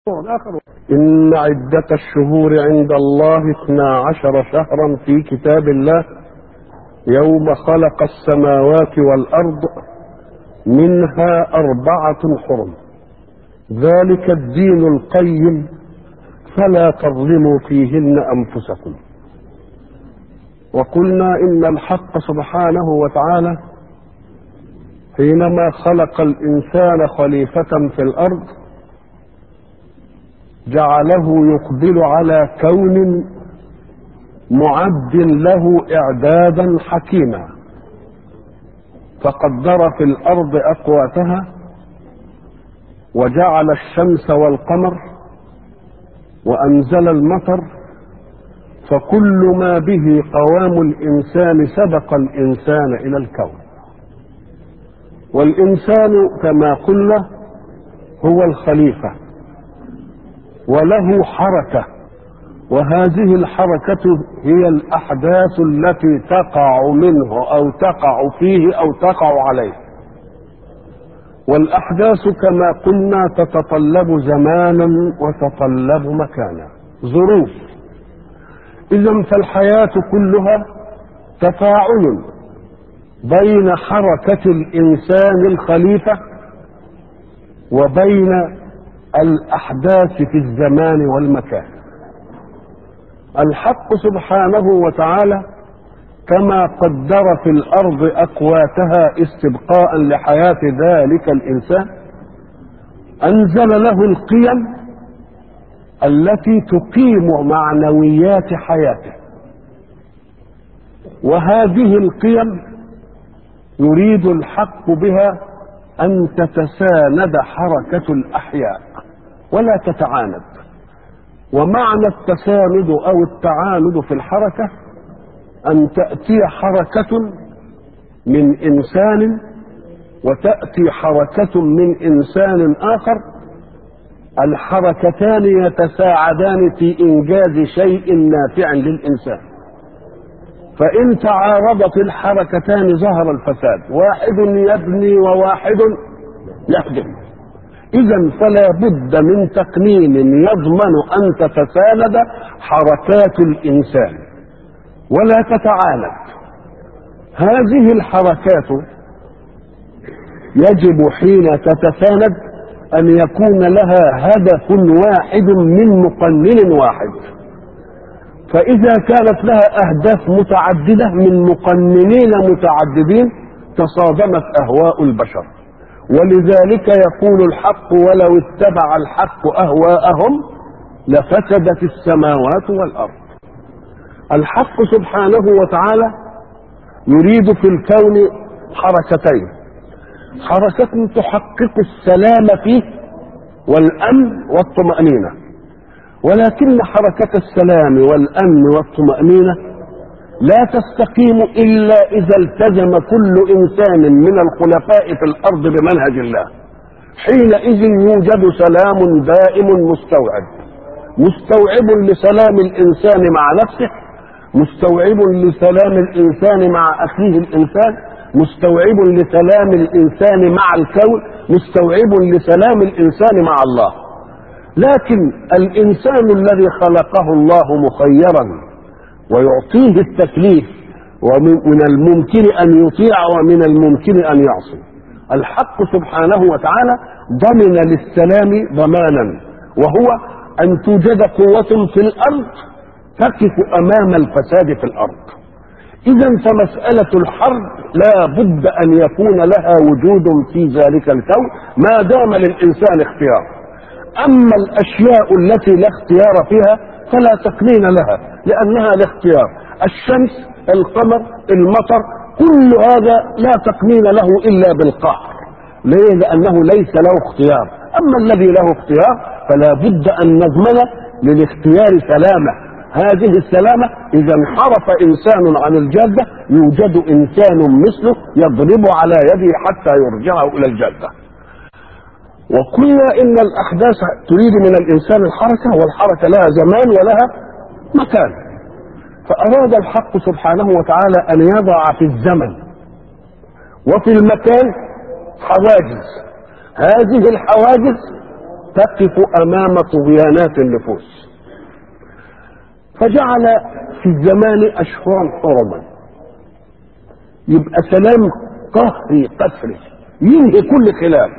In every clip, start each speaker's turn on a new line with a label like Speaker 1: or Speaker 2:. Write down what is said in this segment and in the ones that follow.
Speaker 1: آخر إن عدة الشهور عند الله اثنا عشر شهرا في كتاب الله يوم خلق السماوات والأرض منها أربعة حرم ذلك الدين القيم فلا تظلموا فيهن أنفسكم وقلنا إن الحق سبحانه وتعالى حينما خلق الإنسان خليفة في الأرض جعله يقبل على كون معد له اعدادا حكيما فقدر في الارض اقواتها وجعل الشمس والقمر وانزل المطر فكل ما به قوام الانسان سبق الانسان الى الكون والانسان كما قلنا هو الخليفه وله حركه وهذه الحركه هي الاحداث التي تقع منه او تقع فيه او تقع عليه والاحداث كما قلنا تتطلب زمانا وتتطلب مكانا ظروف اذا فالحياه كلها تفاعل بين حركه الانسان الخليفه وبين الاحداث في الزمان والمكان الحق سبحانه وتعالى كما قدر في الارض اقواتها استبقاء لحياه ذلك الانسان انزل له القيم التي تقيم معنويات حياته وهذه القيم يريد الحق بها ان تتساند حركه الاحياء ولا تتعاند ومعنى التساند او التعاند في الحركه ان تاتي حركه من انسان وتاتي حركه من انسان اخر الحركتان يتساعدان في انجاز شيء نافع للانسان فان تعارضت الحركتان ظهر الفساد واحد يبني وواحد يهدم اذا فلا بد من تقنين يضمن ان تتساند حركات الانسان ولا تتعاند هذه الحركات يجب حين تتساند ان يكون لها هدف واحد من مقنن واحد فاذا كانت لها اهداف متعدده من مقننين متعددين تصادمت اهواء البشر ولذلك يقول الحق ولو اتبع الحق اهواءهم لفسدت السماوات والارض الحق سبحانه وتعالى يريد في الكون حركتين حركة تحقق السلام فيه والأمن والطمأنينة ولكن حركة السلام والأمن والطمأنينة لا تستقيم إلا إذا التزم كل إنسان من الخلفاء في الأرض بمنهج الله حينئذ يوجد سلام دائم مستوعب مستوعب لسلام الإنسان مع نفسه مستوعب لسلام الإنسان مع أخيه الإنسان مستوعب لسلام الإنسان مع الكون مستوعب لسلام الإنسان مع الله لكن الإنسان الذي خلقه الله مخيرا ويعطيه التكليف ومن الممكن ان يطيع ومن الممكن ان يعصي الحق سبحانه وتعالى ضمن للسلام ضمانا وهو ان توجد قوه في الارض تقف امام الفساد في الارض اذا فمساله الحرب لا بد ان يكون لها وجود في ذلك الكون ما دام للانسان اختيار اما الاشياء التي لا اختيار فيها فلا تقنين لها لانها الاختيار الشمس القمر المطر كل هذا لا تقنين له الا بالقهر ليه لانه ليس له اختيار اما الذي له اختيار فلا بد ان نضمن للاختيار سلامه هذه السلامه اذا انحرف انسان عن الجاده يوجد انسان مثله يضرب على يده حتى يرجعه الى الجاده وقلنا ان الاحداث تريد من الانسان الحركه والحركه لها زمان ولها مكان فاراد الحق سبحانه وتعالى ان يضع في الزمن وفي المكان حواجز هذه الحواجز تقف أمام طغيانات النفوس فجعل في الزمان أشهرا حرما يبقى سلام قهري قسري ينهي كل خلاف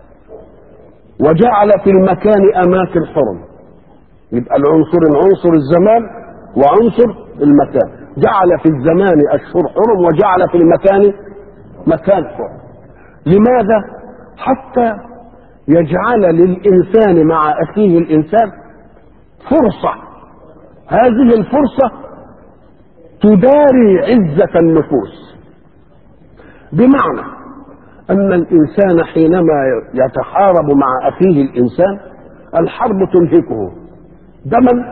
Speaker 1: وجعل في المكان أماكن حرم يبقى العنصر عنصر الزمان وعنصر المكان جعل في الزمان أشهر حرم وجعل في المكان مكان حرم لماذا حتى يجعل للإنسان مع أخيه الإنسان فرصة هذه الفرصة تداري عزة النفوس بمعنى أن الإنسان حينما يتحارب مع أخيه الإنسان الحرب تنهكه دما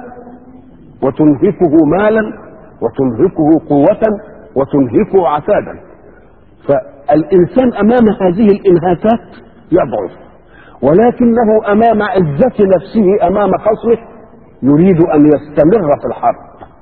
Speaker 1: وتنهكه مالا وتنهكه قوة وتنهكه عتادا فالإنسان أمام هذه الإنهاكات يضعف ولكنه أمام عزة نفسه أمام خصمه يريد أن يستمر في الحرب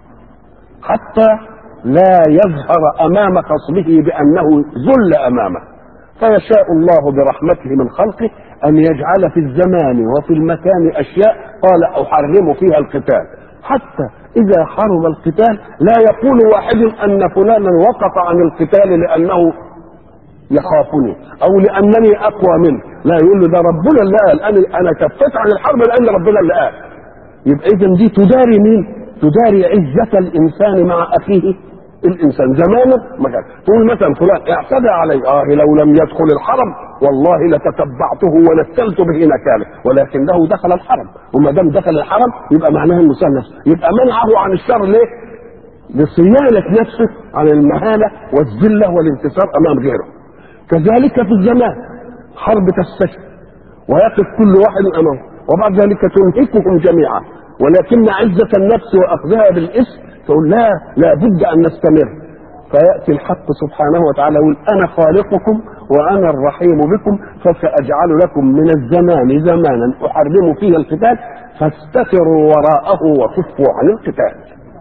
Speaker 1: حتى لا يظهر أمام خصمه بأنه ذل أمامه فيشاء الله برحمته من خلقه أن يجعل في الزمان وفي المكان أشياء قال أحرم فيها القتال حتى إذا حرم القتال لا يقول واحد أن فلانا وقف عن القتال لأنه يخافني أو لأنني أقوى منه لا يقول له ده ربنا اللي قال أنا أنا كفيت عن الحرب لأن ربنا اللي قال يبقى إذا دي تداري مين؟ تداري عزة الإنسان مع أخيه الانسان زمانه ما كان تقول مثلا فلان اعتدى علي اه لو لم يدخل الحرم والله لتتبعته ونكلت به نكاله ولكنه دخل الحرم وما دام دخل الحرم يبقى معناه انه نفسه يبقى منعه عن الشر ليه؟ لصيانه نفسه عن المهانه والذله والانتصار امام غيره كذلك في الزمان حرب تستشف ويقف كل واحد امامه وبعد ذلك تنهكهم جميعا ولكن عزه النفس واخذها بالاسم تقول لا لا بد ان نستمر فياتي الحق سبحانه وتعالى يقول انا خالقكم وانا الرحيم بكم فساجعل لكم من الزمان زمانا احرم فيه القتال فاستتروا وراءه وكفوا عن القتال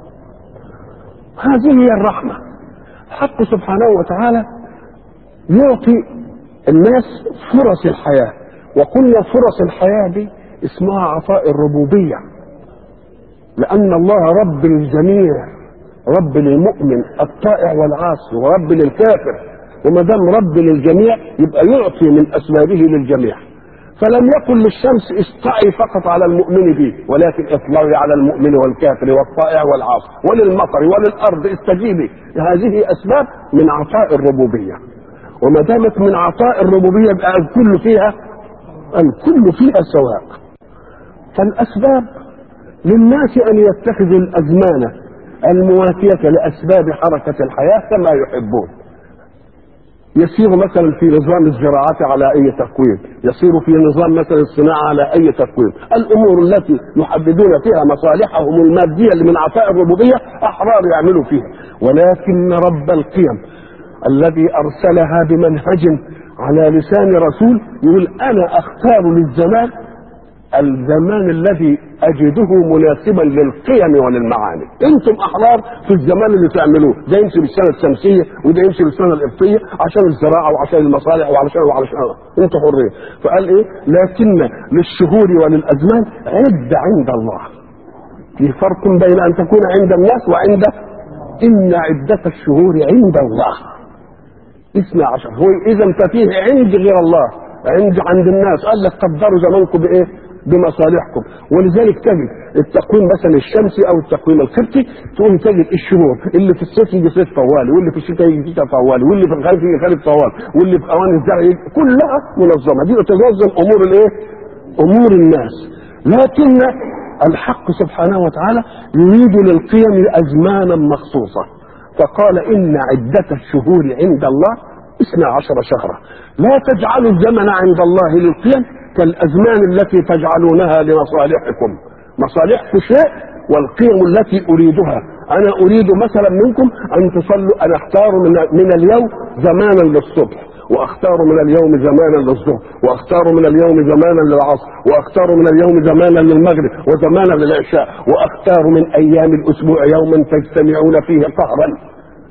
Speaker 1: هذه هي الرحمه الحق سبحانه وتعالى يعطي الناس فرص الحياه وقلنا فرص الحياه دي اسمها عطاء الربوبيه لأن الله رب الجميع رب للمؤمن الطائع والعاصي ورب للكافر وما دام رب للجميع يبقى يعطي من أسبابه للجميع فلم يقل للشمس اسطعي فقط على المؤمن به ولكن اطلعي على المؤمن والكافر والطائع والعاصي وللمطر وللارض استجيبي هذه اسباب من عطاء الربوبيه وما دامت من عطاء الربوبيه يبقى الكل فيها الكل فيها سواء فالاسباب للناس ان يتخذوا الازمان المواتيه لاسباب حركه الحياه كما يحبون يسير مثلا في نظام الزراعة على أي تقويم يسير في نظام مثلا الصناعة على أي تقويم الأمور التي يحددون فيها مصالحهم المادية اللي من عطاء الربوبية أحرار يعملوا فيها ولكن رب القيم الذي أرسلها بمنهج على لسان رسول يقول أنا أختار للزمان الزمان الذي اجده مناسبا للقيم وللمعاني انتم احرار في الزمان اللي تعملوه ده يمشي بالسنه الشمسيه وده يمشي بالسنه القبطيه عشان الزراعه وعشان المصالح وعشان وعشان انتم حرين فقال ايه لكن للشهور وللازمان عد عند الله في فرق بين ان تكون عند الناس وعند ان عده الشهور عند الله اثنا عشر هو اذا ففيه عند غير الله عند عند الناس قال لك قدروا زمانكم بايه بمصالحكم ولذلك تجد التقويم مثلا الشمسي او التقويم القبطي تقوم تجد الشهور اللي في الصيف يجي صيف طوالي واللي في الشتاء يجي شتاء طوالي واللي في الخريف يجي خريف طوالي واللي في اوان الزرع يجي كلها منظمه دي تنظم امور الايه؟ امور الناس لكن الحق سبحانه وتعالى يريد للقيم ازمانا مخصوصه فقال ان عده الشهور عند الله اثنا عشر شهرا لا تجعلوا الزمن عند الله للقيم كالازمان التي تجعلونها لمصالحكم مصالحكم شيء والقيم التي اريدها انا اريد مثلا منكم ان تصلوا انا اختار من, من اليوم زمانا للصبح واختار من اليوم زمانا للظهر واختار من اليوم زمانا للعصر واختار من اليوم زمانا للمغرب وزمانا للعشاء واختار من ايام الاسبوع يوما تجتمعون فيه قهرا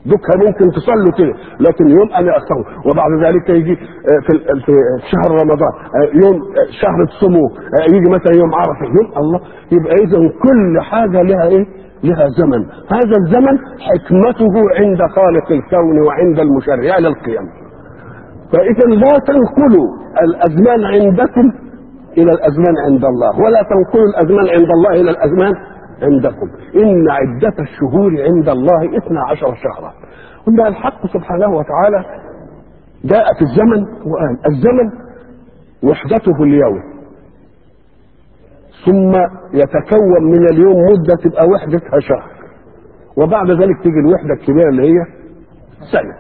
Speaker 1: بكره ممكن تصلوا كده لكن يوم انا اصوم وبعد ذلك يجي آه، في ال- في شهر رمضان آه، يوم آه، شهر تصوموه آه، يجي مثلا يوم عرفه يوم الله يبقى اذا كل حاجه لها ايه؟ لها زمن هذا الزمن حكمته عند خالق الكون وعند المشرع للقيم فاذا لا تنقلوا الازمان عندكم الى الازمان عند الله ولا تنقلوا الازمان عند الله الى الازمان عندكم ان عدة الشهور عند الله اثنا عشر شهرا قلنا الحق سبحانه وتعالى جاء في الزمن وقال الزمن وحدته اليوم ثم يتكون من اليوم مدة تبقى وحدتها شهر وبعد ذلك تيجي الوحدة الكبيرة اللي هي سنة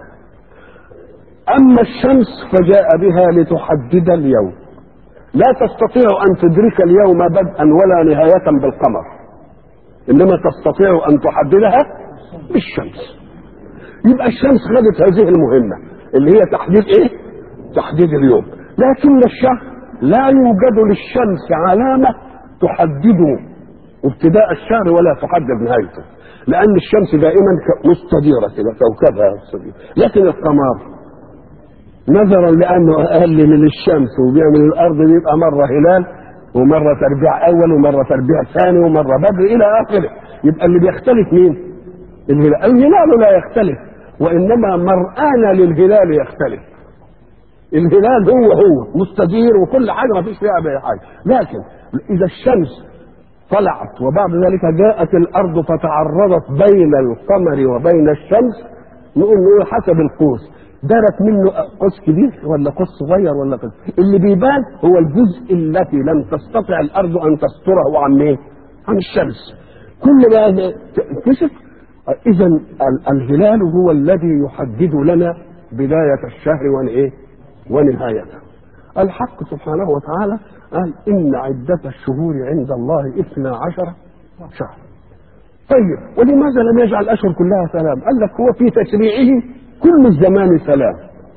Speaker 1: أما الشمس فجاء بها لتحدد اليوم لا تستطيع أن تدرك اليوم بدءا ولا نهاية بالقمر إنما تستطيع أن تحددها بالشمس يبقى الشمس خدت هذه المهمة اللي هي تحديد إيه؟ تحديد اليوم لكن الشهر لا يوجد للشمس علامة تحدد ابتداء الشهر ولا تحدد نهايته لأن الشمس دائما مستديرة كده كوكبها مستدير لكن القمر نظرا لانه اقل من الشمس وبيعمل الارض بيبقى مره هلال ومره تربيع اول ومره تربيع ثاني ومره بدر الى اخره يبقى اللي بيختلف مين؟ الهلال الهلال لا يختلف وانما مرآنا للهلال يختلف الهلال هو هو مستدير وكل حاجه ما فيش فيها اي حاجه لكن اذا الشمس طلعت وبعد ذلك جاءت الارض فتعرضت بين القمر وبين الشمس نقول نقول حسب القوس دارت منه قوس كبير ولا قوس صغير ولا قوس اللي بيبان هو الجزء الذي لم تستطع الارض ان تستره عن مين؟ عن الشمس كل ما تكشف اذا الهلال هو الذي يحدد لنا بدايه الشهر وايه؟ ونهايته الحق سبحانه وتعالى قال ان عده الشهور عند الله اثنا عشر شهر طيب ولماذا لم يجعل الاشهر كلها سلام؟ قال لك هو في تشريعه كل الزمان سلام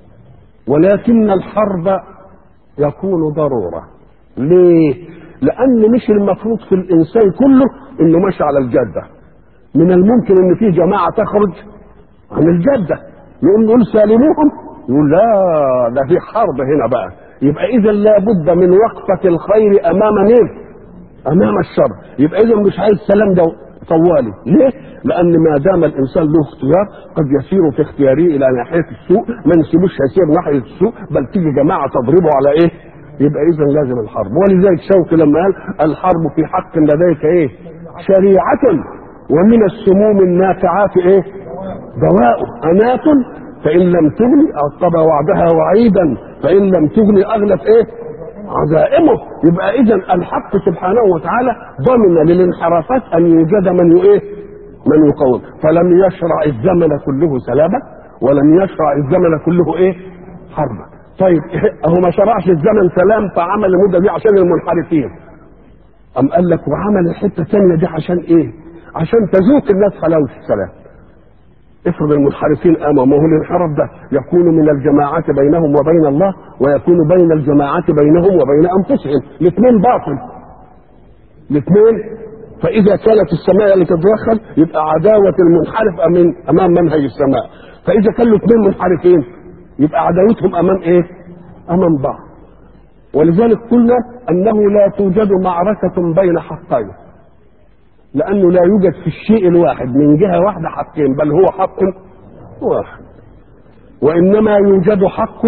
Speaker 1: ولكن الحرب يكون ضروره ليه؟ لان مش المفروض في الانسان كله انه ماشي على الجده من الممكن ان في جماعه تخرج عن الجده يقول نقول سالموهم يقول لا ده في حرب هنا بقى يبقى اذا لابد من وقفه الخير امام مين؟ امام الشر يبقى اذا مش عايز سلام ده طوالي ليه؟ لان ما دام الانسان له اختيار قد يسير في اختياره الى ناحيه السوء ما نسيبوش يسير ناحيه السوء بل تيجي جماعه تضربه على ايه؟ يبقى اذا لازم الحرب ولذلك شوقي لما قال الحرب في حق لديك ايه؟ شريعه ومن السموم النافعات ايه؟ دواء انات فان لم تغني اعطب وعدها وعيدا فان لم تغني اغلت ايه؟ عزائمه يبقى اذا الحق سبحانه وتعالى ضمن للانحرافات ان يوجد من ايه من يقوم فلم يشرع الزمن كله سلاما ولم يشرع الزمن كله ايه حربا طيب هو ما شرعش الزمن سلام فعمل المده دي عشان المنحرفين ام قال لك وعمل الحته الثانيه دي عشان ايه عشان تذوق الناس حلاوه السلام افرض المنحرفين امامه ما هو الانحراف ده يكون من الجماعات بينهم وبين الله ويكون بين الجماعات بينهم وبين انفسهم الاثنين باطل الاثنين فاذا كانت السماء اللي تتدخل يبقى عداوه المنحرف أمين امام منهج السماء فاذا كانوا الاثنين منحرفين يبقى عداوتهم امام ايه امام بعض ولذلك قلنا انه لا توجد معركه بين حقين لانه لا يوجد في الشيء الواحد من جهه واحده حقين بل هو حق واحد وانما يوجد حق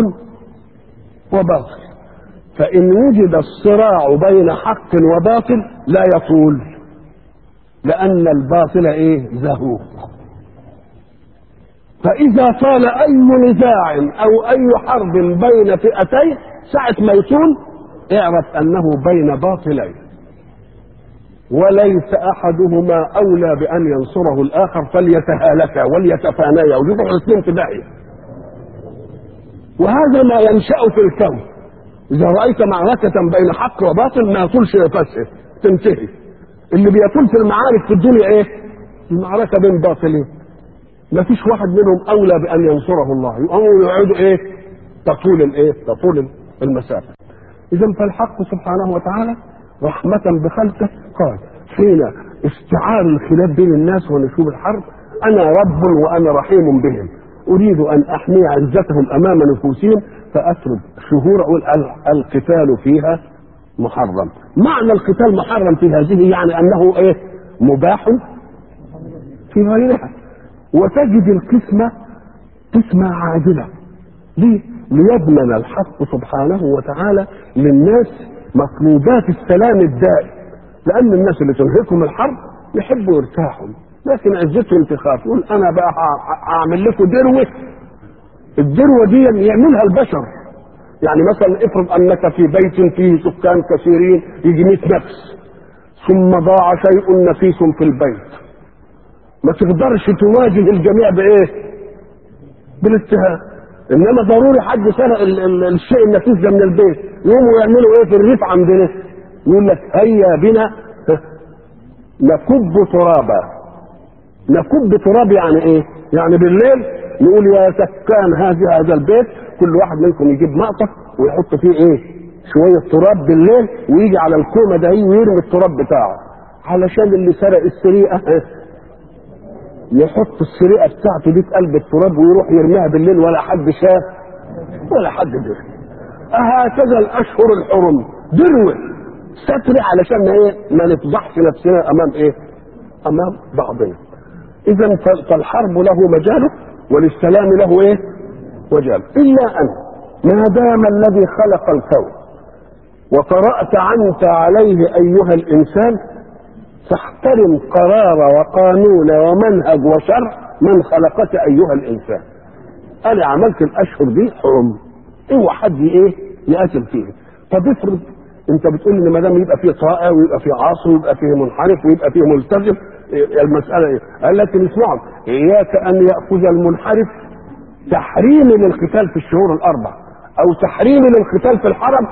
Speaker 1: وباطل فان وجد الصراع بين حق وباطل لا يطول لان الباطل ايه زهوق فاذا طال اي نزاع او اي حرب بين فئتين ساعه ما يطول اعرف انه بين باطلين وليس احدهما اولى بان ينصره الاخر فليتهالكا وليتفانيا ويروحوا الاثنين في داهيه وهذا ما ينشا في الكون اذا رايت معركه بين حق وباطل ما يطولش يفسد تنتهي اللي بيطول في المعارك في الدنيا ايه المعركه بين باطلين ما فيش واحد منهم اولى بان ينصره الله يقوموا يقعدوا ايه تطول الايه تطول المسافه اذا فالحق سبحانه وتعالى رحمة بخلقه قال حين استعار الخلاف بين الناس ونشوب الحرب انا رب وانا رحيم بهم اريد ان احمي عزتهم امام نفوسهم فاترك شهور اقول ال- القتال فيها محرم معنى القتال محرم في هذه يعني انه ايه مباح في غيرها وتجد القسمة قسمة عادلة ليه؟ ليضمن الحق سبحانه وتعالى للناس مطلوبات السلام الدائم لأن الناس اللي تنهكم الحرب يحبوا يرتاحوا لكن عزتهم تخاف يقول أنا بقى ه- هعمل لكم دروة الدروة دي يعملها البشر يعني مثلا افرض أنك في بيت فيه سكان كثيرين يجي 100 نفس ثم ضاع شيء نفيس في البيت ما تقدرش تواجه الجميع بايه بالاتهام انما ضروري حد سرق ال- ال- الشيء النفيس ده من البيت يقوموا يعملوا ايه في الريف عندنا يقول لك هيا بنا نكب ترابا نكب تراب يعني ايه يعني بالليل نقول يا سكان هذا هذا البيت كل واحد منكم يجيب مقطف ويحط فيه ايه شويه تراب بالليل ويجي على الكومه ده ويرمي التراب بتاعه علشان اللي سرق السرقه إيه؟ يحط السرقه بتاعته دي في قلب التراب ويروح يرميها بالليل ولا حد شاف ولا حد دري هكذا الاشهر الحرم دروه ستر علشان ما ايه ما نفضحش نفسنا امام ايه امام بعضنا اذا ف- فالحرب له مجاله وللسلام له ايه وجال الا ان ما دام الذي خلق الكون وقرات عنت عليه ايها الانسان فاحترم قرار وقانون ومنهج وشرع من خلقك ايها الانسان انا عملت الاشهر دي حرم اوعى حد ايه يقاتل فيه طب افرض انت بتقول ان ما دام يبقى فيه طائع ويبقى فيه عاصي ويبقى فيه منحرف ويبقى فيه ملتزم إيه المساله ايه؟ قال لكن اسمعوا اياك ان ياخذ المنحرف تحريم للقتال في الشهور الاربع او تحريم للقتال في الحرم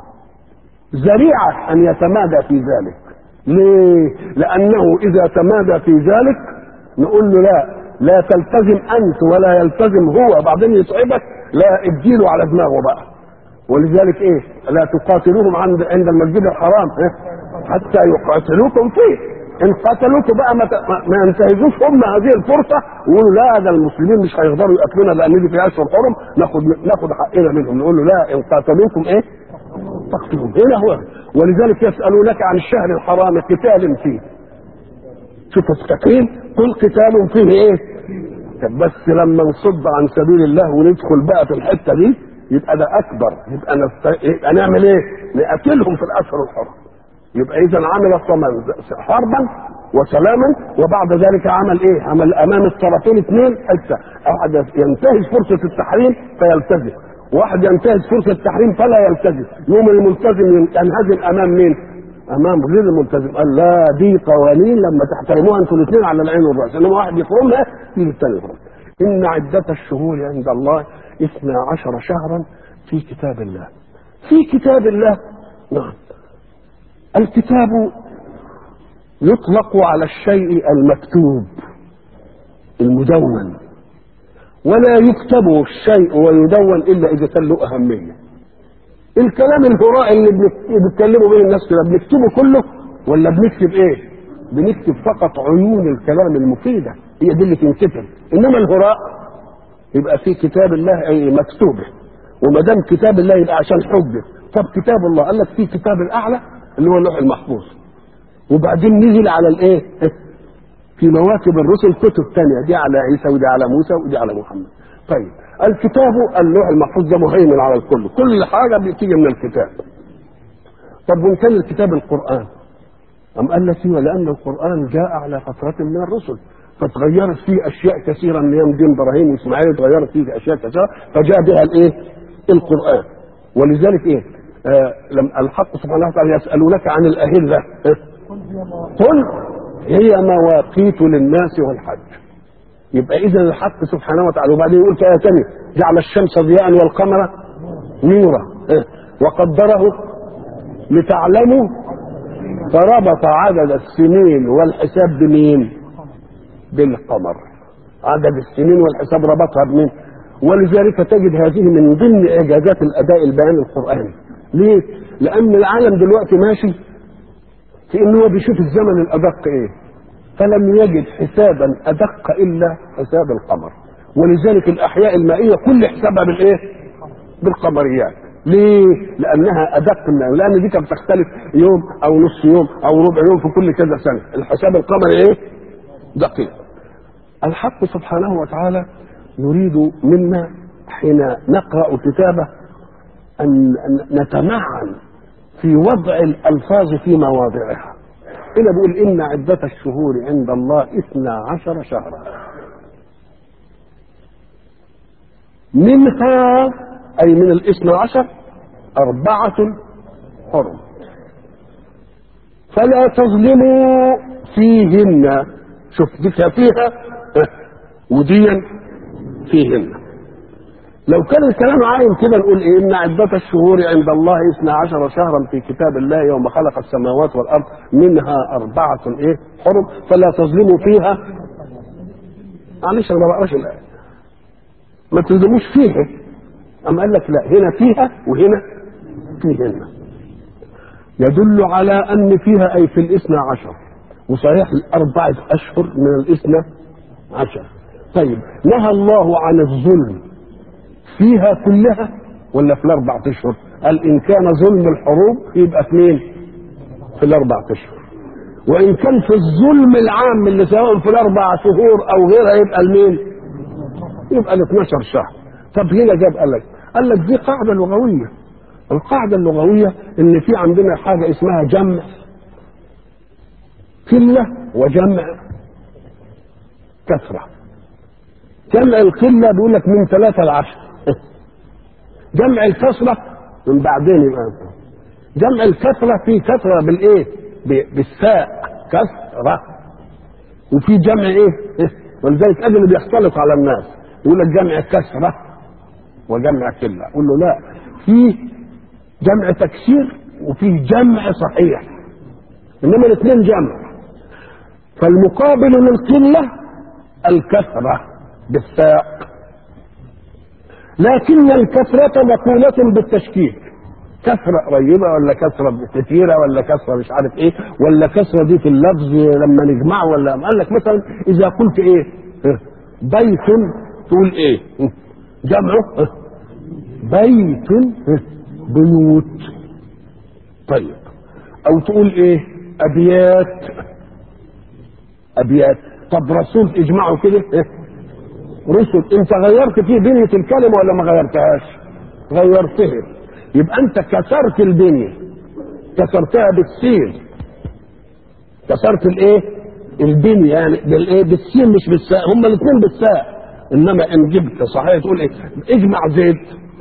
Speaker 1: ذريعه ان يتمادى في ذلك ليه؟ لأنه إذا تمادى في ذلك نقول له لا لا تلتزم أنت ولا يلتزم هو بعدين يتعبك لا اديله على دماغه بقى ولذلك ايه لا تقاتلوهم عند عند المسجد الحرام إيه؟ حتى يقاتلوكم فيه ان قاتلوكم بقى ما, ت- ما- ما ينتهزوش هم هذه الفرصه ويقولوا لا ده المسلمين مش هيقدروا يقاتلونا لان دي في اشهر حرم ناخد ناخد حقنا منهم نقول له لا ان قاتلوكم ايه تقتلهم هنا هو ولذلك يسألونك عن الشهر الحرام قتال فيه شوف التكريم قل قتال فيه ايه طب بس لما نصد عن سبيل الله وندخل بقى في الحته دي يبقى ده اكبر يبقى, نست... يبقى نعمل ايه نقتلهم في الاشهر الحرم يبقى اذا عمل الصمام حربا وسلاما وبعد ذلك عمل ايه عمل امام الطرفين اثنين حته واحد ينتهز فرصه التحريم فيلتزم واحد ينتهز فرصه التحريم فلا يلتزم يوم الملتزم ينهزم امام مين امام غير الملتزم قال لا دي قوانين لما تحترموها انتوا الاثنين على العين والراس انما واحد يفرمها يجي الثاني يفرمها ان عده الشهور عند الله اثنا عشر شهرا في كتاب الله في كتاب الله نعم الكتاب يطلق على الشيء المكتوب المدون ولا يكتب الشيء ويدون الا اذا كان له اهميه الكلام الهراء اللي بنك- بيتكلموا بين الناس كده بنكتبه كله ولا بنكتب ايه بنكتب فقط عيون الكلام المفيده هي دي اللي تنكتب انما الهراء يبقى في كتاب الله اي مكتوبه وما دام كتاب الله يبقى عشان حجه طب كتاب الله قال لك في كتاب الاعلى اللي هو اللوح المحفوظ وبعدين نزل على الايه في مواكب الرسل كتب تانية دي على عيسى ودي على موسى ودي على محمد طيب الكتاب اللوح المحفوظ ده مهيمن على الكل كل حاجة بتيجي من الكتاب طب وان كان الكتاب القرآن أم قال لك ايوه لأن القرآن جاء على فترة من الرسل فتغيرت فيه أشياء كثيرة من أيام دين إبراهيم وإسماعيل تغيرت فيه أشياء كثيرة فجاء بها الإيه؟ القرآن ولذلك إيه؟ آه لما الحق سبحانه وتعالى يسألونك عن الأهلة آه قل هي مواقيت للناس والحج يبقى اذا الحق سبحانه وتعالى وبعدين يقول في ايه ثانيه جعل الشمس ضياء والقمر نورا إيه؟ وقدره لتعلموا فربط عدد السنين والحساب بمين؟ بالقمر عدد السنين والحساب ربطها بمين؟ ولذلك تجد هذه من ضمن اعجازات الاداء البيان القراني ليه؟ لان العالم دلوقتي ماشي في ان هو بيشوف الزمن الادق ايه فلم يجد حسابا ادق الا حساب القمر ولذلك الاحياء المائيه كل حسابها بالايه؟ بالقمريات ليه؟ لانها ادق من لان دي كانت بتختلف يوم او نص يوم او ربع يوم في كل كذا سنه الحساب القمري ايه؟ دقيق الحق سبحانه وتعالى يريد منا حين نقرا كتابه ان نتمعن في وضع الالفاظ في مواضعها هنا بيقول ان عده الشهور عند الله اثنا عشر شهرا منها اي من الاثنى عشر اربعه حرم فلا تظلموا فيهن شوف دي فيها وديا فيهن لو كان الكلام عايم كده نقول ايه ان عدة الشهور عند الله اثنا عشر شهرا في كتاب الله يوم خلق السماوات والارض منها اربعة ايه حرم فلا تظلموا فيها معلش انا ما بقراش الايه ما تظلموش فيها اما قال لك لا هنا فيها وهنا فيهن يدل على ان فيها اي في الاثنى عشر وصحيح الاربعة اشهر من الاثنى عشر طيب نهى الله عن الظلم فيها كلها ولا في الاربع اشهر قال ان كان ظلم الحروب يبقى اثنين في الاربع اشهر وان كان في الظلم العام اللي سواء في الاربع شهور او غيرها يبقى المين يبقى ال 12 شهر طب هنا جاب قال لك قال لك دي قاعده لغويه القاعده اللغويه ان في عندنا حاجه اسمها جمع قله وجمع كثره جمع القله بيقول لك من ثلاثه لعشره جمع الكسرة من بعدين يبقى جمع الكسرة في كسرة بالايه بالساء كسرة وفي جمع ايه ولذلك ادي اللي بيختلط على الناس يقول لك جمع كسرة وجمع كلة اقول له لا في جمع تكسير وفي جمع صحيح انما الاثنين جمع فالمقابل للقلة الكثرة بالساء لكن الكثرة مقولة بالتشكيك كثرة قريبة ولا كثرة كثيرة ولا كثرة مش عارف ايه ولا كثرة دي في اللفظ لما نجمعه ولا قال لك مثلا إذا قلت ايه بيت تقول ايه جمعه بيت بيوت طيب أو تقول ايه أبيات أبيات طب رسول اجمعه كده إيه؟ رسل انت غيرت فيه بنية الكلمة ولا ما غيرتهاش غيرتها يبقى انت كسرت البنية كسرتها بالسين كسرت الايه البنية يعني بالايه بالسين مش بالساء هما الاثنين بالساء انما ان جبت صحيح تقول ايه اجمع زيد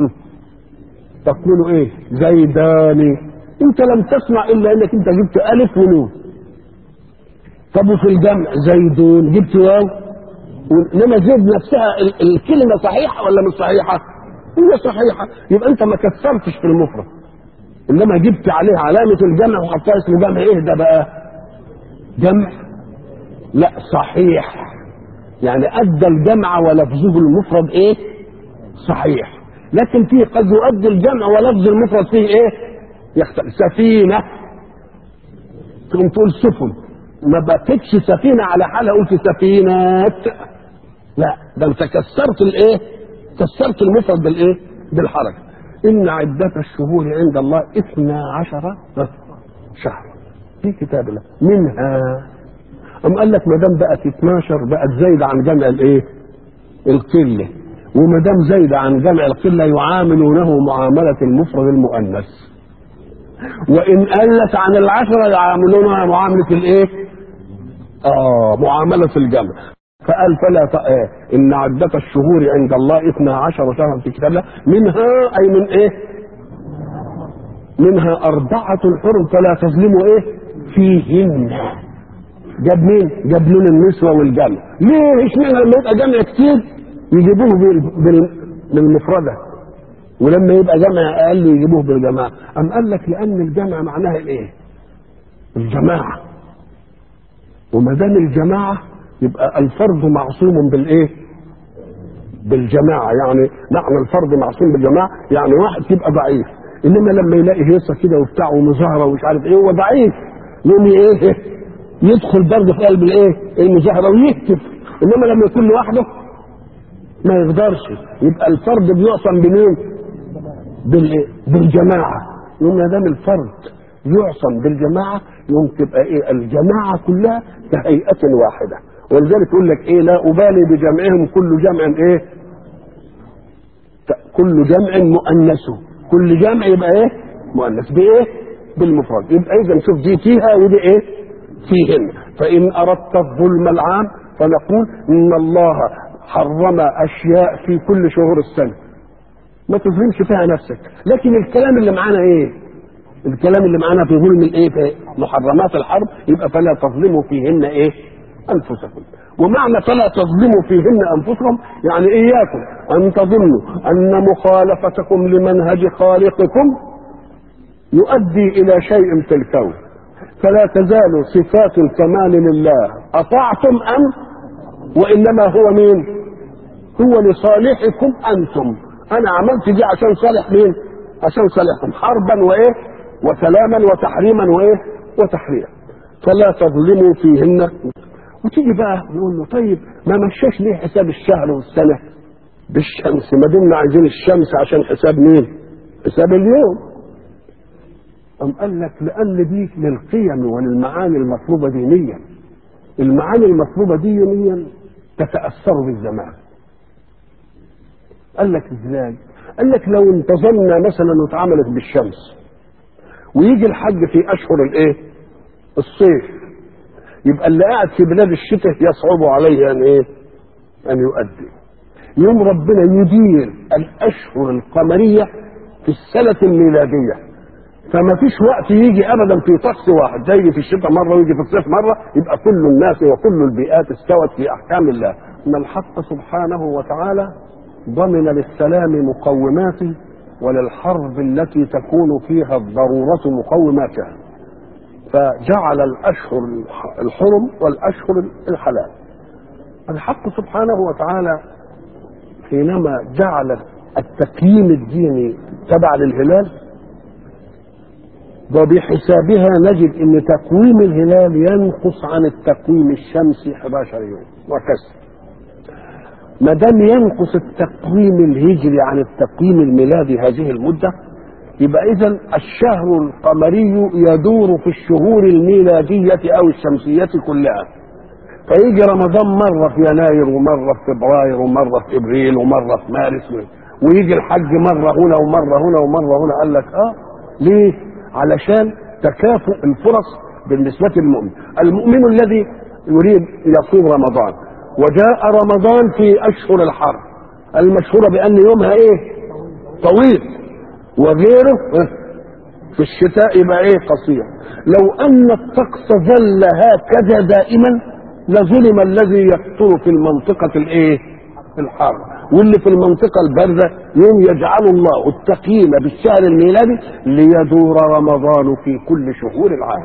Speaker 1: تقول ايه زيداني انت لم تسمع الا انك انت جبت الف ونون طب وفي الجمع زيدون جبت واو انما زيد نفسها الكلمه صحيحه ولا مش صحيحه؟ هي صحيحه يبقى انت ما كثرتش في المفرد انما جبت عليها علامه الجمع وحطها اسم جمع ايه ده بقى؟ جمع لا صحيح يعني ادى الجمع ولفظه المفرد ايه؟ صحيح لكن فيه قد يؤدي الجمع ولفظ المفرد فيه ايه؟ يختلف سفينه تقوم تقول سفن ما بقتش سفينه على حالها قلت سفينات لا ده انت كسرت الايه؟ كسرت المفرد بالايه؟ بالحركه. ان عدة الشهور عند الله اثنا عشر شهر في كتاب الله منها أم قال لك ما دام بقت 12 بقت زايدة عن جمع الايه؟ القلة وما دام زايدة عن جمع القلة يعاملونه معاملة المفرد المؤنث وإن قلت عن العشرة يعاملونها معاملة الايه؟ آه معاملة الجمع فقال فلا ت... إيه؟ إن عدة الشهور عند الله اثنا عشر شهرا في كتاب الله منها أي من إيه منها أربعة حرم فلا تظلموا إيه فيهن جاب مين جاب لون النسوة والجمع ليه اشمعنى لما يبقى جمع كتير يجيبوه بال... بال... بالمفردة ولما يبقى جمع أقل يجيبوه بالجماعة أم قال لك لأن الجمع معناها الإيه الجماعة وما دام الجماعة يبقى الفرد معصوم بالايه؟ بالجماعه يعني معنى الفرد معصوم بالجماعه يعني واحد يبقى ضعيف انما لما يلاقي هيصه كده وبتاع ومظاهره ومش عارف ايه هو ضعيف يقوم ايه؟ يدخل برضه في قلب الايه المجاهره ويكتب انما لما يكون لوحده ما يقدرش يبقى الفرد بيعصم بمين بالإيه؟ بالجماعه يوم ما دام الفرد يعصم بالجماعه يوم تبقى ايه الجماعه كلها كهيئه واحده ولذلك يقول لك ايه لا ابالي بجمعهم كل جمع ايه كل جمع مؤنثه كل جمع يبقى ايه مؤنث بايه بالمفرد يبقى اذا شوف دي فيها ودي ايه فيهن فان اردت الظلم العام فنقول ان الله حرم اشياء في كل شهور السنه ما تظلمش فيها نفسك لكن الكلام اللي معانا ايه الكلام اللي معانا في ظلم الايه في محرمات الحرب يبقى فلا تظلموا فيهن ايه انفسكم ومعنى فلا تظلموا فيهن انفسكم يعني اياكم ان تظنوا ان مخالفتكم لمنهج خالقكم يؤدي الى شيء في الكون فلا تزال صفات الكمال لله اطعتم ام وانما هو مين هو لصالحكم انتم انا عملت دي عشان صالح مين عشان صالحكم حربا وايه وسلاما وتحريما وايه وتحريما فلا تظلموا فيهن وتيجي بقى نقول له طيب ما مشاش ليه حساب الشهر والسنه بالشمس ما دمنا عايزين الشمس عشان حساب مين حساب اليوم أم قال لك لأن دي للقيم وللمعاني المطلوبة دينيا المعاني المطلوبة دينيا تتأثر بالزمان قال لك ازاي قال لك لو انتظمنا مثلا واتعملت بالشمس ويجي الحج في اشهر الايه الصيف يبقى اللي قاعد في بلاد الشتاء يصعب عليه ان ايه ان يؤدي يوم ربنا يدير الاشهر القمريه في السنه الميلاديه فما فيش وقت يجي ابدا في طقس واحد ده يجي في الشتاء مره ويجي في الصيف مره يبقى كل الناس وكل البيئات استوت في احكام الله ان الحق سبحانه وتعالى ضمن للسلام مقومات وللحرب التي تكون فيها الضروره مقوماتها فجعل الاشهر الحرم والاشهر الحلال الحق سبحانه وتعالى حينما جعل التقييم الديني تبع للهلال وبحسابها نجد ان تقويم الهلال ينقص عن التقويم الشمسي 11 يوم وكسر ما دام ينقص التقويم الهجري عن التقويم الميلادي هذه المده يبقى اذا الشهر القمري يدور في الشهور الميلاديه او الشمسيه كلها فيجي رمضان مره في يناير ومره في فبراير ومره في ابريل ومره في مارس ويجي الحج مره هنا ومره هنا ومره هنا قال لك اه ليه؟ علشان تكافؤ الفرص بالنسبه للمؤمن المؤمن الذي يريد يصوم رمضان وجاء رمضان في اشهر الحرب المشهوره بان يومها ايه طويل وغيره في الشتاء يبقى ايه قصير لو ان الطقس ظل هكذا دائما لظلم الذي يقطر في المنطقة الايه الحر واللي في المنطقة الباردة يوم يجعل الله التقييم بالشهر الميلادي ليدور رمضان في كل شهور العام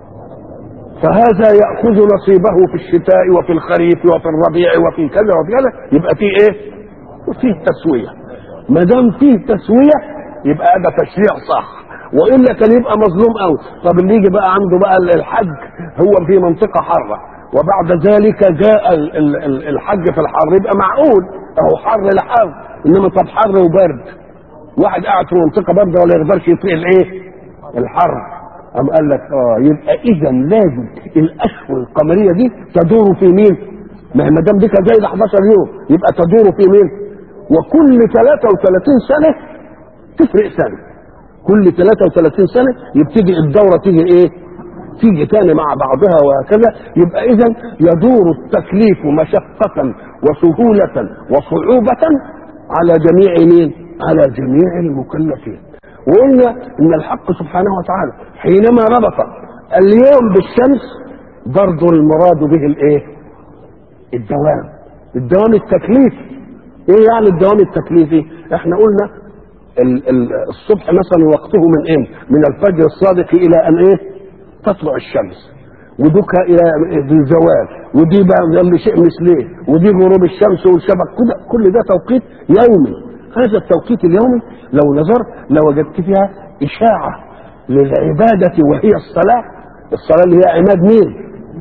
Speaker 1: فهذا يأخذ نصيبه في الشتاء وفي الخريف وفي الربيع وفي كذا وفي كذا يبقى فيه ايه فيه تسوية ما دام فيه تسوية يبقى هذا تشريع صح والا كان يبقى مظلوم قوي طب اللي يجي بقى عنده بقى الحج هو في منطقه حاره وبعد ذلك جاء الحج في الحر يبقى معقول اهو حر لحر انما طب حر وبرد واحد قاعد في منطقه بارده ولا يقدرش يطيق الايه الحر قام قال لك اه يبقى اذا لازم الاشهر القمريه دي تدور في مين ما دام دي زي 11 يوم يبقى تدور في مين وكل 33 سنه تفرق سنه كل 33 سنه يبتدي الدوره تيجي ايه تيجي تاني مع بعضها وهكذا يبقى اذا يدور التكليف مشقة وسهولة وصعوبة على جميع مين؟ على جميع المكلفين. وقلنا ان الحق سبحانه وتعالى حينما ربط اليوم بالشمس برضه المراد به الايه؟ الدوام. الدوام التكليفي. ايه يعني الدوام التكليفي؟ احنا قلنا ال ال الصبح مثلا وقته من امتى؟ من الفجر الصادق الى ان ايه؟ تطلع الشمس ودك الى الزوال ودي بقى اللي شيء مثليه ودي غروب الشمس والشبك كده كل ده توقيت يومي هذا التوقيت اليومي لو نظرت لوجدت فيها اشاعه للعباده وهي الصلاه الصلاه اللي هي عماد مين؟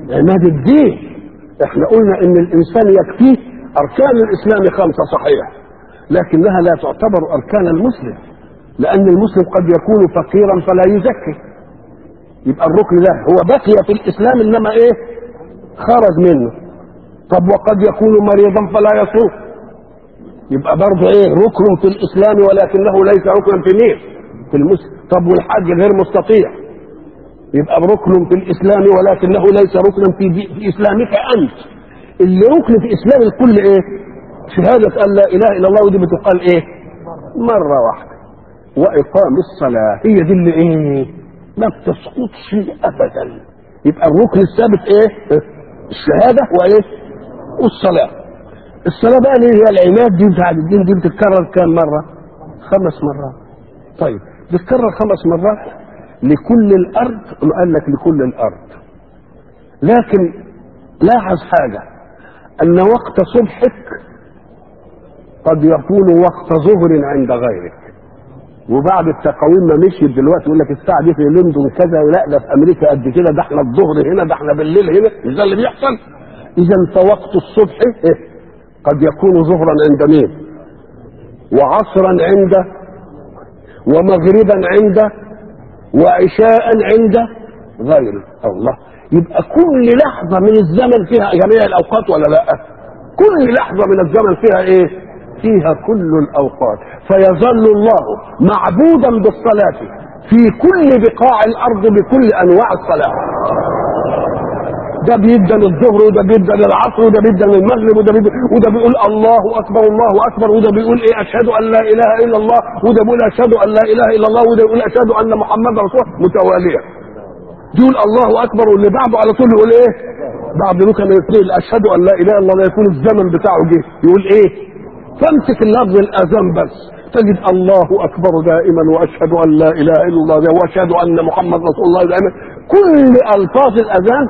Speaker 1: عماد الدين احنا قلنا ان الانسان يكفيه اركان الاسلام خمسه صحيح لكنها لا تعتبر اركان المسلم لان المسلم قد يكون فقيرا فلا يزكي يبقى الركن ده هو بقي في الاسلام انما ايه خرج منه طب وقد يكون مريضا فلا يصوم يبقى برضه ايه ركن في الاسلام ولكنه ليس ركنا في مين في المسلم طب والحج غير مستطيع يبقى ركن في الاسلام ولكنه ليس ركنا في, دي في اسلامك انت اللي ركن في اسلام الكل ايه شهادة ان لا اله الا الله ودي بتقال ايه مرة واحدة واقام الصلاة هي دي اللي ايه ما بتسقطش ابدا يبقى الركن الثابت ايه الشهادة وايه والصلاة الصلاة بقى اللي هي العماد دي بتاع الدين دي بتتكرر كام مرة خمس مرات طيب بتتكرر خمس مرات لكل الارض قال لك لكل الارض لكن لاحظ حاجة ان وقت صبحك قد يكون وقت ظهر عند غيرك وبعد التقاويم ما مشيت دلوقتي يقول لك الساعه دي في لندن كذا لا ده في امريكا قد كده ده احنا الظهر هنا ده احنا بالليل هنا مش ده اللي بيحصل اذا فوقت الصبح إيه؟ قد يكون ظهرا عند مين وعصرا عنده ومغربا عنده وعشاء عند غيره الله يبقى كل لحظة من الزمن فيها جميع الأوقات ولا لا كل لحظة من الزمن فيها إيه فيها كل الأوقات فيظل الله معبودا بالصلاة في كل بقاع الأرض بكل أنواع الصلاة ده بيبدا للظهر وده بيبدا للعصر وده بيبدا للمغرب وده بيبدأ وده بيقول الله اكبر الله اكبر وده بيقول ايه اشهد ان لا اله الا الله وده بيقول اشهد ان لا اله الا الله وده بيقول اشهد ان محمدا رسول الله متواليه يقول الله اكبر واللي بعده على طول يقول ايه بعد ذلك من الاثنين اشهد ان لا اله الا الله يكون الزمن بتاعه جه يقول ايه فامسك اللفظ الاذان بس تجد الله اكبر دائما واشهد ان لا اله الا الله واشهد ان محمد رسول الله دائما كل الفاظ الاذان